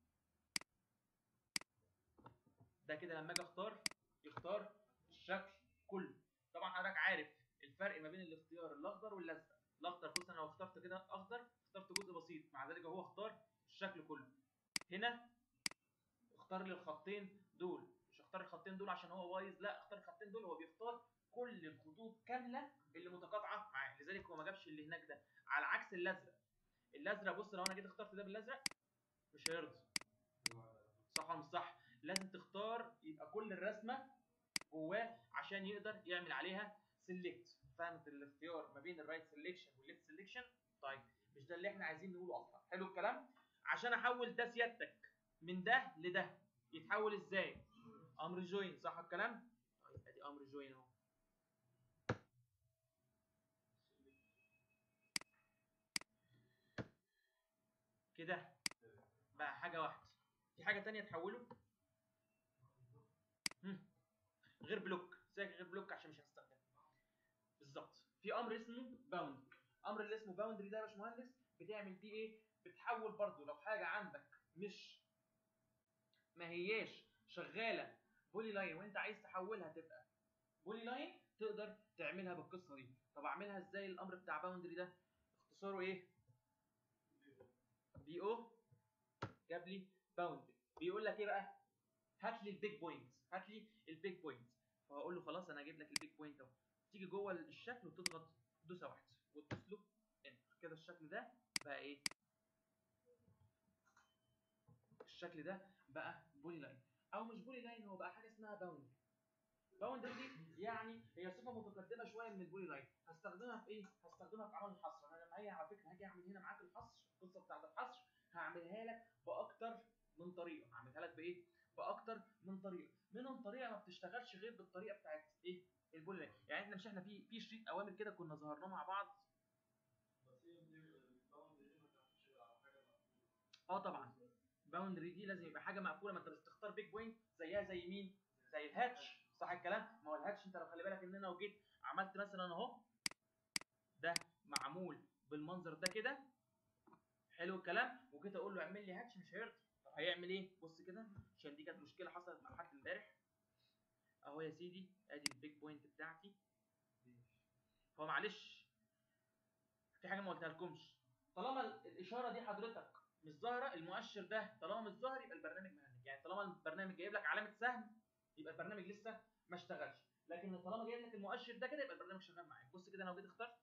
ده كده لما اجي اختار يختار الشكل كله طبعا حضرتك عارف الفرق ما بين الاختيار الاخضر والازرق الاخضر بص انا لو اخترت كده اخضر اخترت جزء بسيط مع ذلك هو اختار الشكل كله هنا اختار لي الخطين دول مش اختار الخطين دول عشان هو بايظ لا اختار الخطين دول هو بيختار كل الخطوط كامله اللي متقاطعه معاه لذلك هو ما جابش اللي هناك ده على عكس الازرق الازرق بص لو انا جيت اخترت ده بالازرق مش هيرضى صح ولا مش صح لازم تختار يبقى كل الرسمه جواه عشان يقدر يعمل عليها سيلكت فهمت الاختيار ما بين الرايت سيلكشن والليفت سيلكشن طيب مش ده اللي احنا عايزين نقوله اصلا حلو الكلام عشان احول ده سيادتك من ده لده يتحول ازاي امر جوين صح الكلام طيب ادي امر جوين اهو كده بقى حاجه واحده في حاجه تانية تحوله هم. غير بلوك ازاي غير بلوك عشان مش هنستخدمه بالظبط في امر اسمه باوند امر اللي اسمه باوندري ده يا باشمهندس بتعمل بيه ايه بتحول برضو لو حاجه عندك مش ما هياش شغاله بولي لاين وانت عايز تحولها تبقى بولي لاين تقدر تعملها بالقصه دي طب اعملها ازاي الامر بتاع باوندري ده اختصاره ايه بي او جاب لي باوندري بيقول لك ايه بقى هات لي البيج بوينت هات لي البيج بوينت فهقول له خلاص انا هجيب لك البيج بوينت اهو تيجي جوه الشكل وتضغط دوسه واحده وتدوس له انتر كده الشكل ده بقى ايه الشكل ده بقى بولي لاين او مش بولي لاين هو بقى حاجه اسمها باوندري باوندري دي يعني هي صفه متقدمه شويه من البولي لاين هستخدمها في ايه هستخدمها في عمل الحصر انا لما هاجي على فكره هاجي اعمل هنا معاك الحصر القصه بتاعت الحصر هعملها لك باكتر من طريقه هعملها لك بايه باكتر من طريقه منهم طريقه ما بتشتغلش غير بالطريقه بتاعت ايه البولي لاين يعني احنا مش احنا في في شريط اوامر كده كنا ظهرناه مع بعض بس هي دي الباوندري دي ما تعرفش على حاجه مقفوله اه طبعا باوندري دي لازم يبقى حاجه مقفوله ما انت بس تختار بيج بوينت زيها زي مين زي الهاتش صح الكلام ما هو الهاتش انت لو خلي بالك ان انا لو جيت عملت مثلا اهو ده معمول بالمنظر ده كده حلو الكلام وجيت اقول له اعمل لي هاتش مش هيرضى طب هيعمل ايه بص كده عشان دي كانت مشكله حصلت مع حد امبارح اهو يا سيدي ادي البيج بوينت بتاعتي هو معلش في حاجه ما قلتها لكمش طالما ال- الاشاره دي حضرتك مش ظاهره المؤشر ده طالما مش ظاهر يبقى البرنامج مهنج يعني طالما البرنامج جايب لك علامه سهم يبقى البرنامج لسه ما اشتغلش لكن طالما جايب لك المؤشر ده كده يبقى البرنامج شغال معاك بص كده انا لو جيت اخترت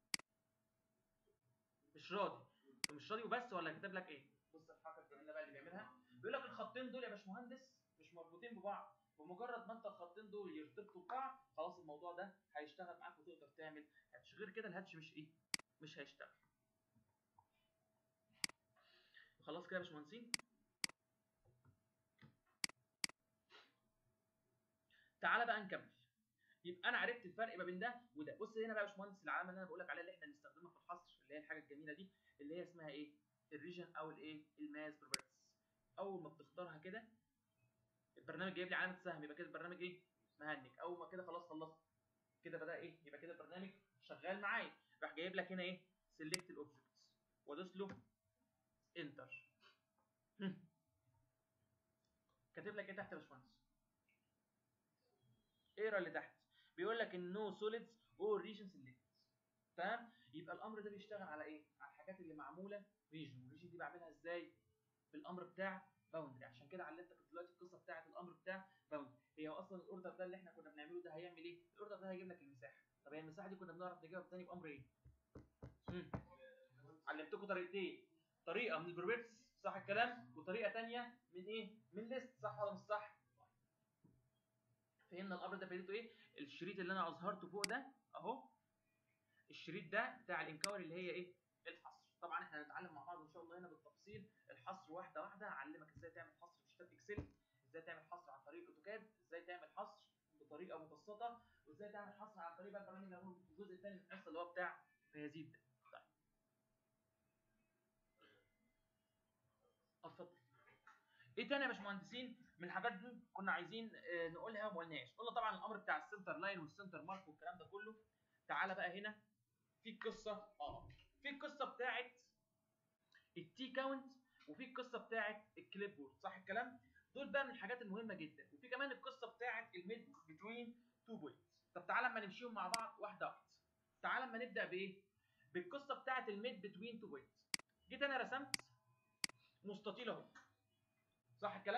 مش راضي فمش راضي وبس ولا كاتب لك ايه بص الحركه الجميله بقى اللي بيعملها بيقول لك الخطين دول يا باشمهندس مش مربوطين ببعض بمجرد ما انت الخطين دول يرتبطوا ببعض خلاص الموضوع ده هيشتغل معاك وتقدر تعمل هاتش غير كده الهاتش مش ايه مش هيشتغل خلاص كده يا باشمهندسين تعالى بقى نكمل يبقى انا عرفت الفرق ما بين ده وده بص هنا بقى يا باشمهندس العلامه اللي انا بقول لك عليها اللي احنا بنستخدمها في الحصر اللي هي الحاجه الجميله دي اللي هي اسمها ايه الريجن او الايه الماس بروبرتيز اول ما بتختارها كده البرنامج جايب لي علامه سهم يبقى كده البرنامج ايه مهنج اول ما كده خلاص خلصت كده بدا ايه يبقى كده البرنامج شغال معايا راح جايب لك هنا ايه سيلكت الاوبجكتس وادوس له انتر كاتب لك ايه تحت يا باشمهندس اقرا اللي تحت بيقول لك النو سوليدز اور ريجن سيلكت تمام يبقى الامر ده بيشتغل على ايه على الحاجات اللي معموله ريجن والريجن دي بعملها ازاي بالامر بتاع باوندري عشان كده علمتك دلوقتي القصه بتاعه الامر بتاع باوندري هي اصلا الاوردر ده اللي احنا كنا بنعمله ده هيعمل ايه الاوردر ده هيجيب لك المساحه طب هي المساحه دي كنا بنعرف نجيبها تاني بامر ايه مم. علمتكم طريقتين طريقه من البروبرتس صح الكلام وطريقه تانية من ايه من ليست صح ولا مش صح فهمنا الامر ده فايدته ايه الشريط اللي انا اظهرته فوق ده اهو الشريط ده بتاع الانكاور اللي هي ايه الحصر طبعا احنا هنتعلم مع بعض ان شاء الله هنا بالتفصيل الحصر واحده واحده هعلمك ازاي تعمل حصر في شتات اكسل ازاي تعمل حصر عن طريق اوتوكاد ازاي تعمل حصر بطريقه مبسطه وازاي تعمل حصر عن طريق بقى البرنامج اللي هو في الجزء الثاني من الحصه اللي هو بتاع فيزيد ده طيب اتفضل ايه تاني يا باشمهندسين من الحاجات دي كنا عايزين آه، نقولها وما قلناش قلنا طبعا الامر بتاع السنتر لاين والسنتر مارك والكلام ده كله تعالى بقى هنا في القصه اه في القصه بتاعت التي كاونت وفي القصه بتاعت الكليب بورد صح الكلام دول بقى من الحاجات المهمه جدا وفي كمان القصه بتاعت الميد بتوين تو بوينتس طب تعالى اما نمشيهم مع بعض واحده واحده تعالى اما نبدا بايه بالقصه بتاعت الميد بتوين تو بوينتس جيت انا رسمت مستطيل اهو صح الكلام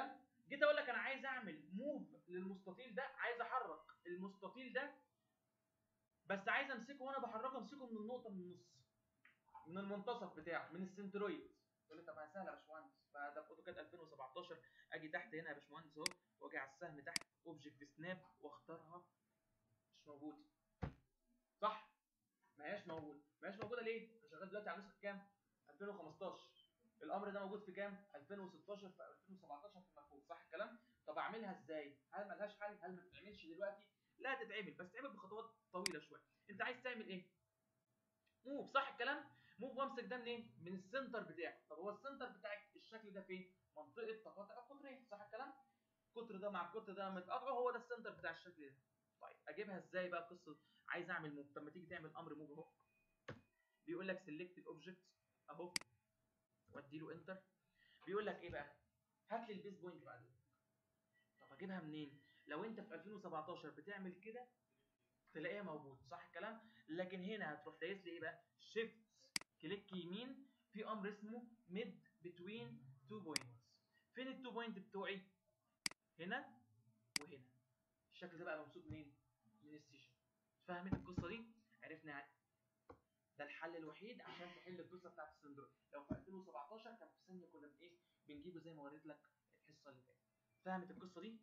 جيت اقول لك انا عايز اعمل موف للمستطيل ده عايز احرك المستطيل ده بس عايز امسكه وانا بحركه امسكه من النقطه من النص من المنتصف بتاعه من السنترويد تقول لي طب ما سهله يا باشمهندس فده في اوتوكاد 2017 اجي تحت هنا يا باشمهندس اهو واجي على السهم تحت اوبجكت سناب واختارها مش موجوده صح ما هياش موجوده ما هياش موجوده ليه انا شغال دلوقتي على نسخه كام 2015 الامر ده موجود في كام 2016 في 2017 في المفهوم صح الكلام طب اعملها ازاي هل ملهاش حل هل ما تتعملش دلوقتي لا تتعمل بس تعمل بخطوات طويله شويه انت عايز تعمل ايه موف صح الكلام موف وامسك ده منين من السنتر بتاعه طب هو السنتر بتاع الشكل ده فين منطقه تقاطع القطرين صح الكلام القطر ده مع القطر ده متقاطعه هو ده السنتر بتاع الشكل ده طيب اجيبها ازاي بقى القصه عايز اعمل موف طب ما تيجي تعمل امر موف اهو بيقول لك سيلكت الاوبجكت اهو وادي له انتر بيقول لك ايه بقى هات لي البيس بوينت بعدين طب اجيبها منين لو انت في 2017 بتعمل كده تلاقيها موجود صح الكلام لكن هنا هتروح دايس لي ايه بقى شيفت كليك يمين في امر اسمه ميد بتوين تو بوينتس فين التو بوينت بتوعي هنا وهنا الشكل ده بقى ممسوك منين من السيشن فهمت القصه دي عرفنا يعني ده الحل الوحيد عشان تحل القصه بتاعت السندروم لو في 2017 كان في ثانيه كنا بن ايه بنجيبه زي ما وريت لك الحصه اللي فاتت فهمت القصه دي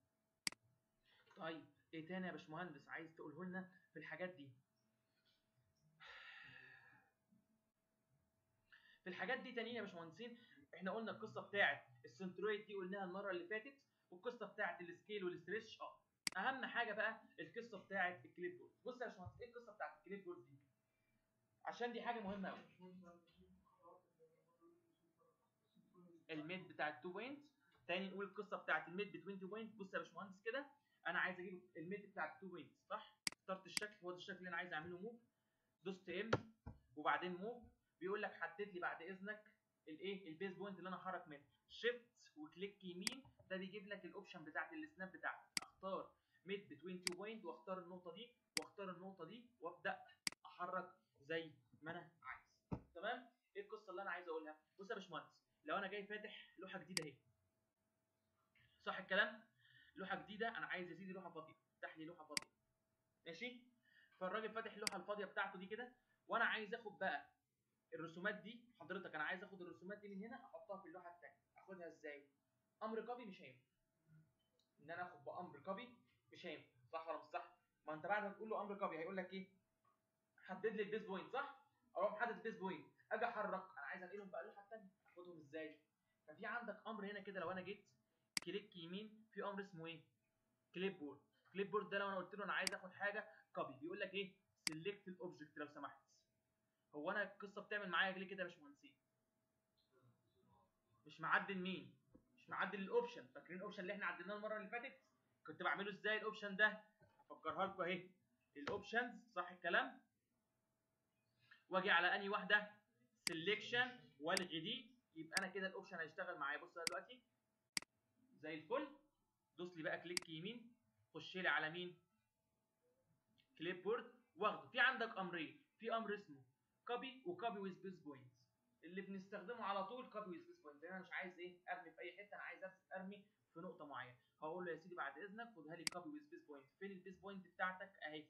طيب ايه تاني يا باشمهندس عايز تقوله لنا في الحاجات دي في الحاجات دي تانيين يا باشمهندسين احنا قلنا القصه بتاعت السنترويد دي قلناها المره اللي فاتت والقصه بتاعت السكيل والستريتش اه اهم حاجه بقى القصه بتاعت الكليب بورد بص يا باشمهندس ايه القصه بتاعت الكليب بورد دي عشان دي حاجه مهمه قوي الميد بتاع التو بوينت تاني نقول القصه بتاعت الميد بتوين تو بوينت بص يا باشمهندس كده انا عايز اجيب الميد بتاع التو بوينت صح اخترت الشكل هو ده الشكل اللي انا عايز اعمله موف دوست ام وبعدين موف بيقول لك حدد لي بعد اذنك الايه البيز بوينت اللي انا هحرك منها شيفت وكليك يمين ده بيجيب لك الاوبشن بتاعت السناب بتاعتك اختار ميد بتوين تو بوينت واختار النقطه دي واختار النقطه دي وابدا احرك زي ما انا عايز تمام ايه القصه اللي انا عايز اقولها بص يا باشمهندس لو انا جاي فاتح لوحه جديده اهي صح الكلام لوحه جديده انا عايز يا سيدي لوحه فاضيه افتح لي لوحه فاضيه ماشي فالراجل فاتح اللوحه الفاضيه بتاعته دي كده وانا عايز اخد بقى الرسومات دي حضرتك انا عايز اخد الرسومات دي من هنا احطها في اللوحه الثانيه اخدها ازاي امر كوبي مش هينفع ان انا اخد بامر كوبي مش هينفع صح ولا مش صح ما انت بعد ما تقول له امر كوبي هيقول لك ايه حدد لي البيس بوينت صح اروح محدد البيس بوينت اجي احرك انا عايز انقلهم بقى اللوحه الثانيه اخدهم ازاي ففي عندك امر هنا كده لو انا جيت كليك يمين في امر اسمه ايه كليب بورد كليب بورد ده لو انا قلت له انا عايز اخد حاجه كوبي بيقول لك ايه سيلكت الاوبجكت لو سمحت هو انا القصه بتعمل معايا ليه كده يا باشمهندسين مش معدل مين مش معدل الاوبشن فاكرين الاوبشن اللي احنا عدلناه المره اللي فاتت كنت بعمله ازاي الاوبشن ده افكرها لكم اهي الاوبشنز صح الكلام واجي على انهي واحده سيلكشن والغي دي يبقى انا كده الاوبشن هيشتغل معايا بص دلوقتي زي الفل دوس لي بقى كليك يمين خش لي على مين كليب بورد واخده في عندك امرين في امر اسمه كوبي وكوبي ويز بيس بوينت اللي بنستخدمه على طول كوبي ويز بيس بوينت انا مش عايز ايه ارمي في اي حته انا عايز ارمي في نقطه معينه هقول له يا سيدي بعد اذنك خدها لي كوبي ويز بيس بوينت فين البيس بوينت بتاعتك اهي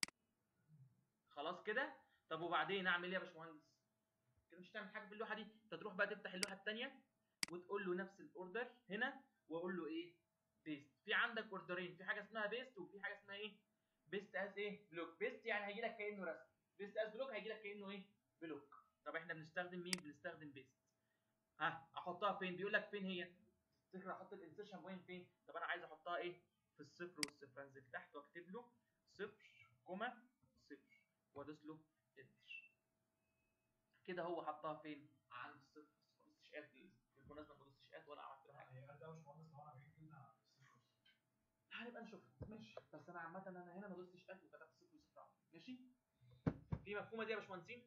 خلاص كده طب وبعدين اعمل ايه يا باشمهندس كده مش هتعمل حاجه في اللوحه دي انت تروح بقى تفتح اللوحه الثانيه وتقول له نفس الاوردر هنا واقول له ايه بيست في عندك اوردرين في حاجه اسمها بيست وفي حاجه اسمها ايه بيست از ايه بلوك بيست يعني هيجي لك كانه رسم بيست از بلوك هيجي لك كانه ايه بلوك طب احنا بنستخدم مين بنستخدم بيست ها احطها فين بيقول لك فين هي تفتكر احط الانسيرشن بوينت فين طب انا عايز احطها ايه في الصفر والصفر انزل تحت واكتب له صفر كوما صفر وادوس له انتر كده هو حطها فين عند الصفر بس ما دوستش اد بالمناسبه ما دوستش اد ولا عملت له حاجه هي قد قوي مهندس لو انا بعيد جدا عن الصفر هنبقى نشوف ماشي بس انا عامه انا هنا ما دوستش اد وكتبت صفر وصفر عمل. ماشي في مفهومه دي يا باشمهندسين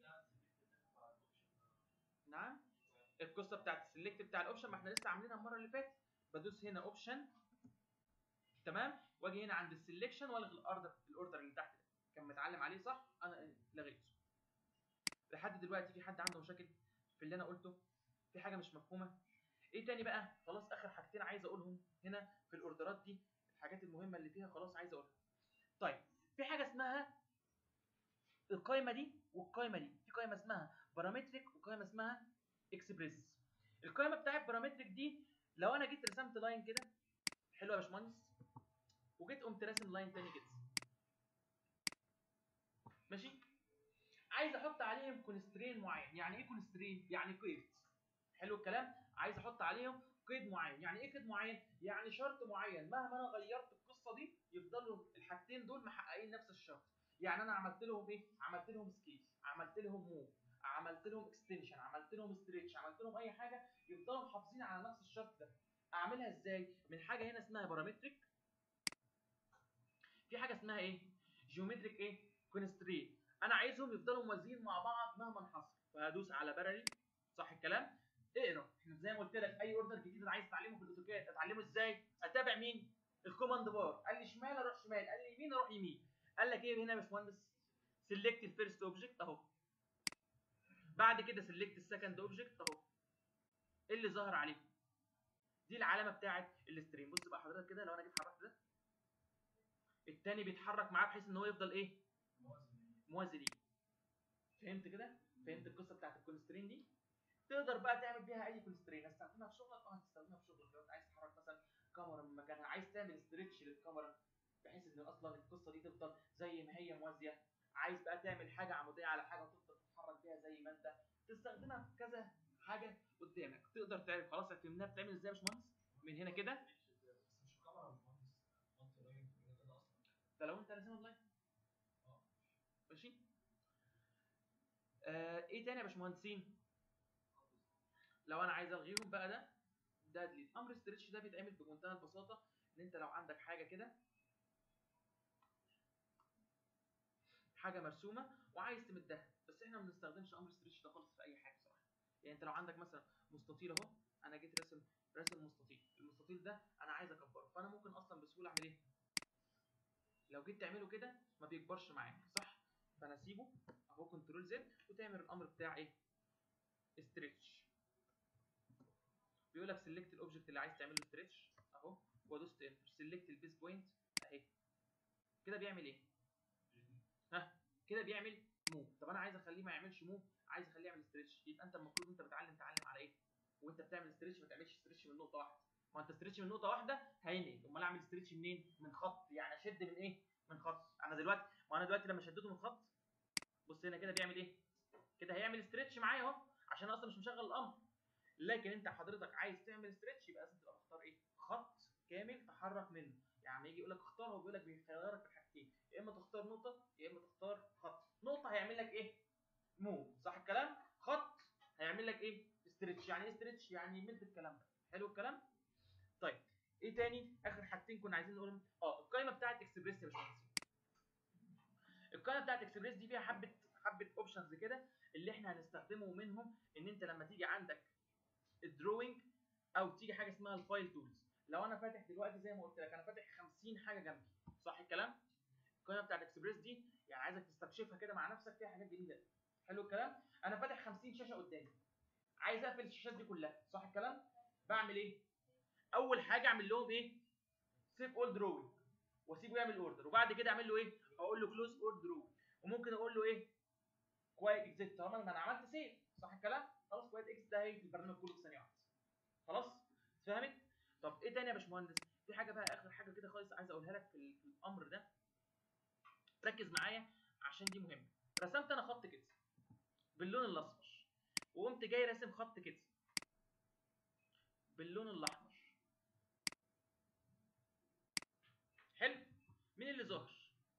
نعم القصه بتاعت السلكت بتاع الاوبشن ما احنا لسه عاملينها المره اللي فاتت بدوس هنا اوبشن تمام واجي هنا عند السلكشن والغي الاوردر الاوردر اللي تحت ده كان متعلم عليه صح انا لغيته لحد دلوقتي في حد عنده مشاكل في اللي انا قلته في حاجه مش مفهومه ايه تاني بقى خلاص اخر حاجتين عايز اقولهم هنا في الاوردرات دي الحاجات المهمه اللي فيها خلاص عايز اقولها طيب في حاجه اسمها القائمه دي والقائمه دي في قائمه اسمها بارامتريك وقائمه اسمها اكسبريس القائمه بتاعت بارامتريك دي لو انا جيت رسمت لاين كده حلو يا باشمهندس وجيت قمت راسم لاين تاني كده ماشي عايز احط عليهم كونسترين معين يعني ايه كونسترين يعني قيد حلو الكلام عايز احط عليهم قيد معين يعني ايه قيد معين يعني شرط معين مهما انا غيرت القصه دي يفضلوا الحاجتين دول محققين نفس الشرط يعني انا عملت لهم ايه عملت لهم سكيل عملت لهم موف عملت لهم اكستنشن عملت لهم ستريتش عملت لهم اي حاجه يفضلوا محافظين على نفس الشرط ده اعملها ازاي من حاجه هنا اسمها بارامتريك في حاجه اسمها ايه جيومتريك ايه كونسترين انا عايزهم يفضلوا موازيين مع بعض مهما حصل فهدوس على بارالي صح الكلام اقرا احنا زي ما قلت لك اي اوردر جديد انا عايز اتعلمه في الاوتوكاد اتعلمه ازاي اتابع مين الكوماند بار قال لي شمال اروح شمال قال لي يمين اروح يمين قال لك ايه هنا يا باشمهندس سيلكت الفيرست اوبجكت اهو بعد كده سيلكت السكند اوبجكت اهو ايه اللي ظهر عليه دي العلامه بتاعه الستريم بص بقى حضرتك كده لو انا جيت حركت ده التاني بيتحرك معاه بحيث ان هو يفضل ايه موازي ليه فهمت كده فهمت القصه بتاعت الكونسترين دي تقدر بقى تعمل بيها اي كونسترين هتستخدمها في شغلك اه هتستخدمها في شغلك لو انت عايز تحرك مثلا كاميرا من مكانها عايز تعمل ستريتش للكاميرا بحيث ان اصلا القصه دي تفضل زي ما هي موازيه عايز بقى تعمل حاجه عموديه على حاجه وتفضل تتحرك بيها زي ما انت تستخدمها في كذا حاجه قدامك تقدر تعمل خلاص فهمناها بتعمل ازاي يا باشمهندس من هنا كده بس مش الكاميرا مش مهندس منطق قريب من كده اصلا ده لو انت راسمها اونلاين اه ماشي آه ايه تاني يا باشمهندسين لو انا عايز الغيهم بقى ده ده ديليت امر ستريتش ده بيتعمل بمنتهى البساطه ان انت لو عندك حاجه كده حاجه مرسومه وعايز تمدها بس احنا ما بنستخدمش امر ستريتش ده خالص في اي حاجه بصراحه يعني انت لو عندك مثلا مستطيل اهو انا جيت راسم راسم مستطيل المستطيل ده انا عايز اكبره فانا ممكن اصلا بسهوله اعمل ايه لو جيت تعمله كده ما بيكبرش معاك صح فانا اسيبه اهو كنترول زد وتعمل الامر بتاع ايه ستريتش بيقول لك سيلكت الاوبجكت اللي عايز تعمل له ستريتش اهو ودوست انتر سيلكت البيس بوينت اهي كده بيعمل ايه ها كده بيعمل موف طب انا عايز اخليه ما يعملش موف عايز اخليه يعمل ستريتش يبقى انت المفروض انت بتعلم تعلم على ايه وانت بتعمل ستريتش ما تعملش ستريتش من نقطه واحده ما انت ستريتش من نقطه واحده هينقل امال اعمل ستريتش منين من خط يعني اشد من ايه من خط انا دلوقتي ما انا دلوقتي لما شدته من خط بص هنا كده بيعمل ايه كده هيعمل ستريتش معايا اهو عشان اصلا مش مشغل الامر لكن انت حضرتك عايز تعمل ستريتش يبقى لازم تبقى مختار ايه خط كامل تحرك منه يعني يجي يقول لك اختار هو بيقول لك بيخيرك في حاجتين يا اما تختار نقطه يا اما تختار خط نقطه هيعمل لك ايه موف صح الكلام خط هيعمل لك ايه ستريتش يعني ايه ستريتش يعني يمد الكلام ده حلو الكلام طيب ايه تاني اخر حاجتين كنا عايزين نقولهم اه القائمه بتاعت اكسبريس يا باشمهندس القائمه بتاعت اكسبريس دي فيها حبه حبه اوبشنز كده اللي احنا هنستخدمه منهم ان انت لما تيجي عندك الدروينج او تيجي حاجه اسمها الفايل تولز لو انا فاتح دلوقتي زي ما قلت لك انا فاتح 50 حاجه جنبي صح الكلام القائمه بتاعت اكسبريس دي يعني عايزك تستكشفها كده مع نفسك فيها حاجات جميله حلو الكلام انا فاتح 50 شاشه قدامي عايز اقفل الشاشات دي كلها صح الكلام بعمل ايه اول حاجه اعمل لهم ايه سيف اول دروينج واسيبه يعمل اوردر وبعد كده اعمل له ايه اقول له كلوز اول درو وممكن اقول له ايه كوايت اكزيت طالما ما انا عملت سيف صح الكلام خلاص كوايت اكس ده هيجي البرنامج كله في ثانيه واحده خلاص فهمت طب ايه تاني يا باشمهندس في حاجه بقى اخر حاجه كده خالص عايز اقولها لك في, ال- في الامر ده ركز معايا عشان دي مهمه رسمت انا خط كده باللون الاصفر وقمت جاي راسم خط كده باللون الاحمر حلو مين اللي ظاهر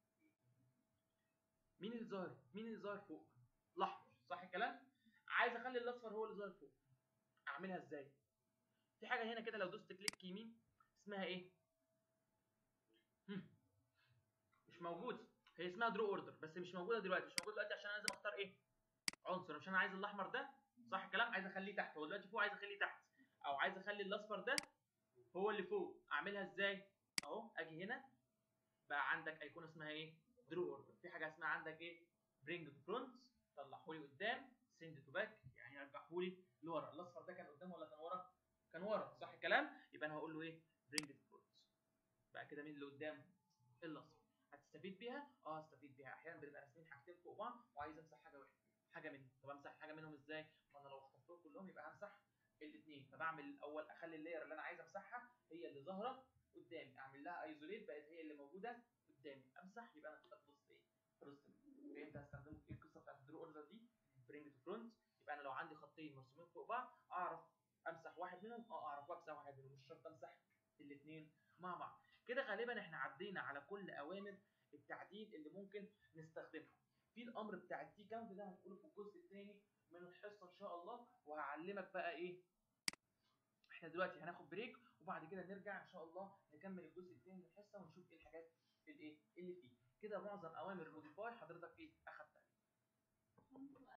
مين اللي ظاهر مين اللي ظاهر فوق الاحمر صح الكلام عايز اخلي الاصفر هو اللي ظاهر فوق اعملها ازاي في حاجه هنا كده لو دوست كليك يمين اسمها ايه هم. مش موجوده هي اسمها درو اوردر بس مش موجوده دلوقتي مش موجوده دلوقتي عشان انا لازم اختار ايه عنصر مش انا عايز الاحمر ده صح الكلام عايز اخليه تحت هو دلوقتي فوق عايز اخليه تحت او عايز اخلي الاصفر ده هو اللي فوق اعملها ازاي اهو اجي هنا بقى عندك ايقونه اسمها ايه درو اوردر في حاجه اسمها عندك ايه برينج تو فرونت طلعه لي قدام سند تو باك يعني رجعه لي لورا الاصفر ده كان قدام ولا كان ورا كان ورا صح الكلام يبقى انا هقول له ايه برينج تو فرونت بقى كده مين اللي قدام الاصفر هتستفيد بيها اه استفيد بيها احيانا بنبقى راسمين حاجتين فوق بعض وعايز امسح حاجه واحده حاجه منهم طب امسح حاجه منهم ازاي ما انا لو اختصرتهم كلهم يبقى همسح الاثنين فبعمل الاول اخلي اللاير اللي انا عايز امسحها هي اللي ظاهره قدامي اعمل لها ايزوليت بقت هي اللي موجوده قدامي امسح يبقى انا كده خلصت ايه خلصت فهمت هستخدم ايه القصه بتاعت الدرو اوردر دي برينج تو فرونت يبقى انا لو عندي خطين مرسومين فوق بعض اعرف امسح واحد منهم اه اعرف امسح واحد منهم مش شرط امسح الاثنين مع بعض كده غالبا احنا عدينا على كل اوامر التعديل اللي ممكن نستخدمها في الامر بتاع التي كاونت ده هنقوله في الجزء الثاني من الحصه ان شاء الله وهعلمك بقى ايه احنا دلوقتي هناخد بريك وبعد كده نرجع ان شاء الله نكمل الجزء الثاني من الحصه ونشوف ايه الحاجات الايه اللي فيه كده معظم اوامر الموديفاي حضرتك ايه اخدتها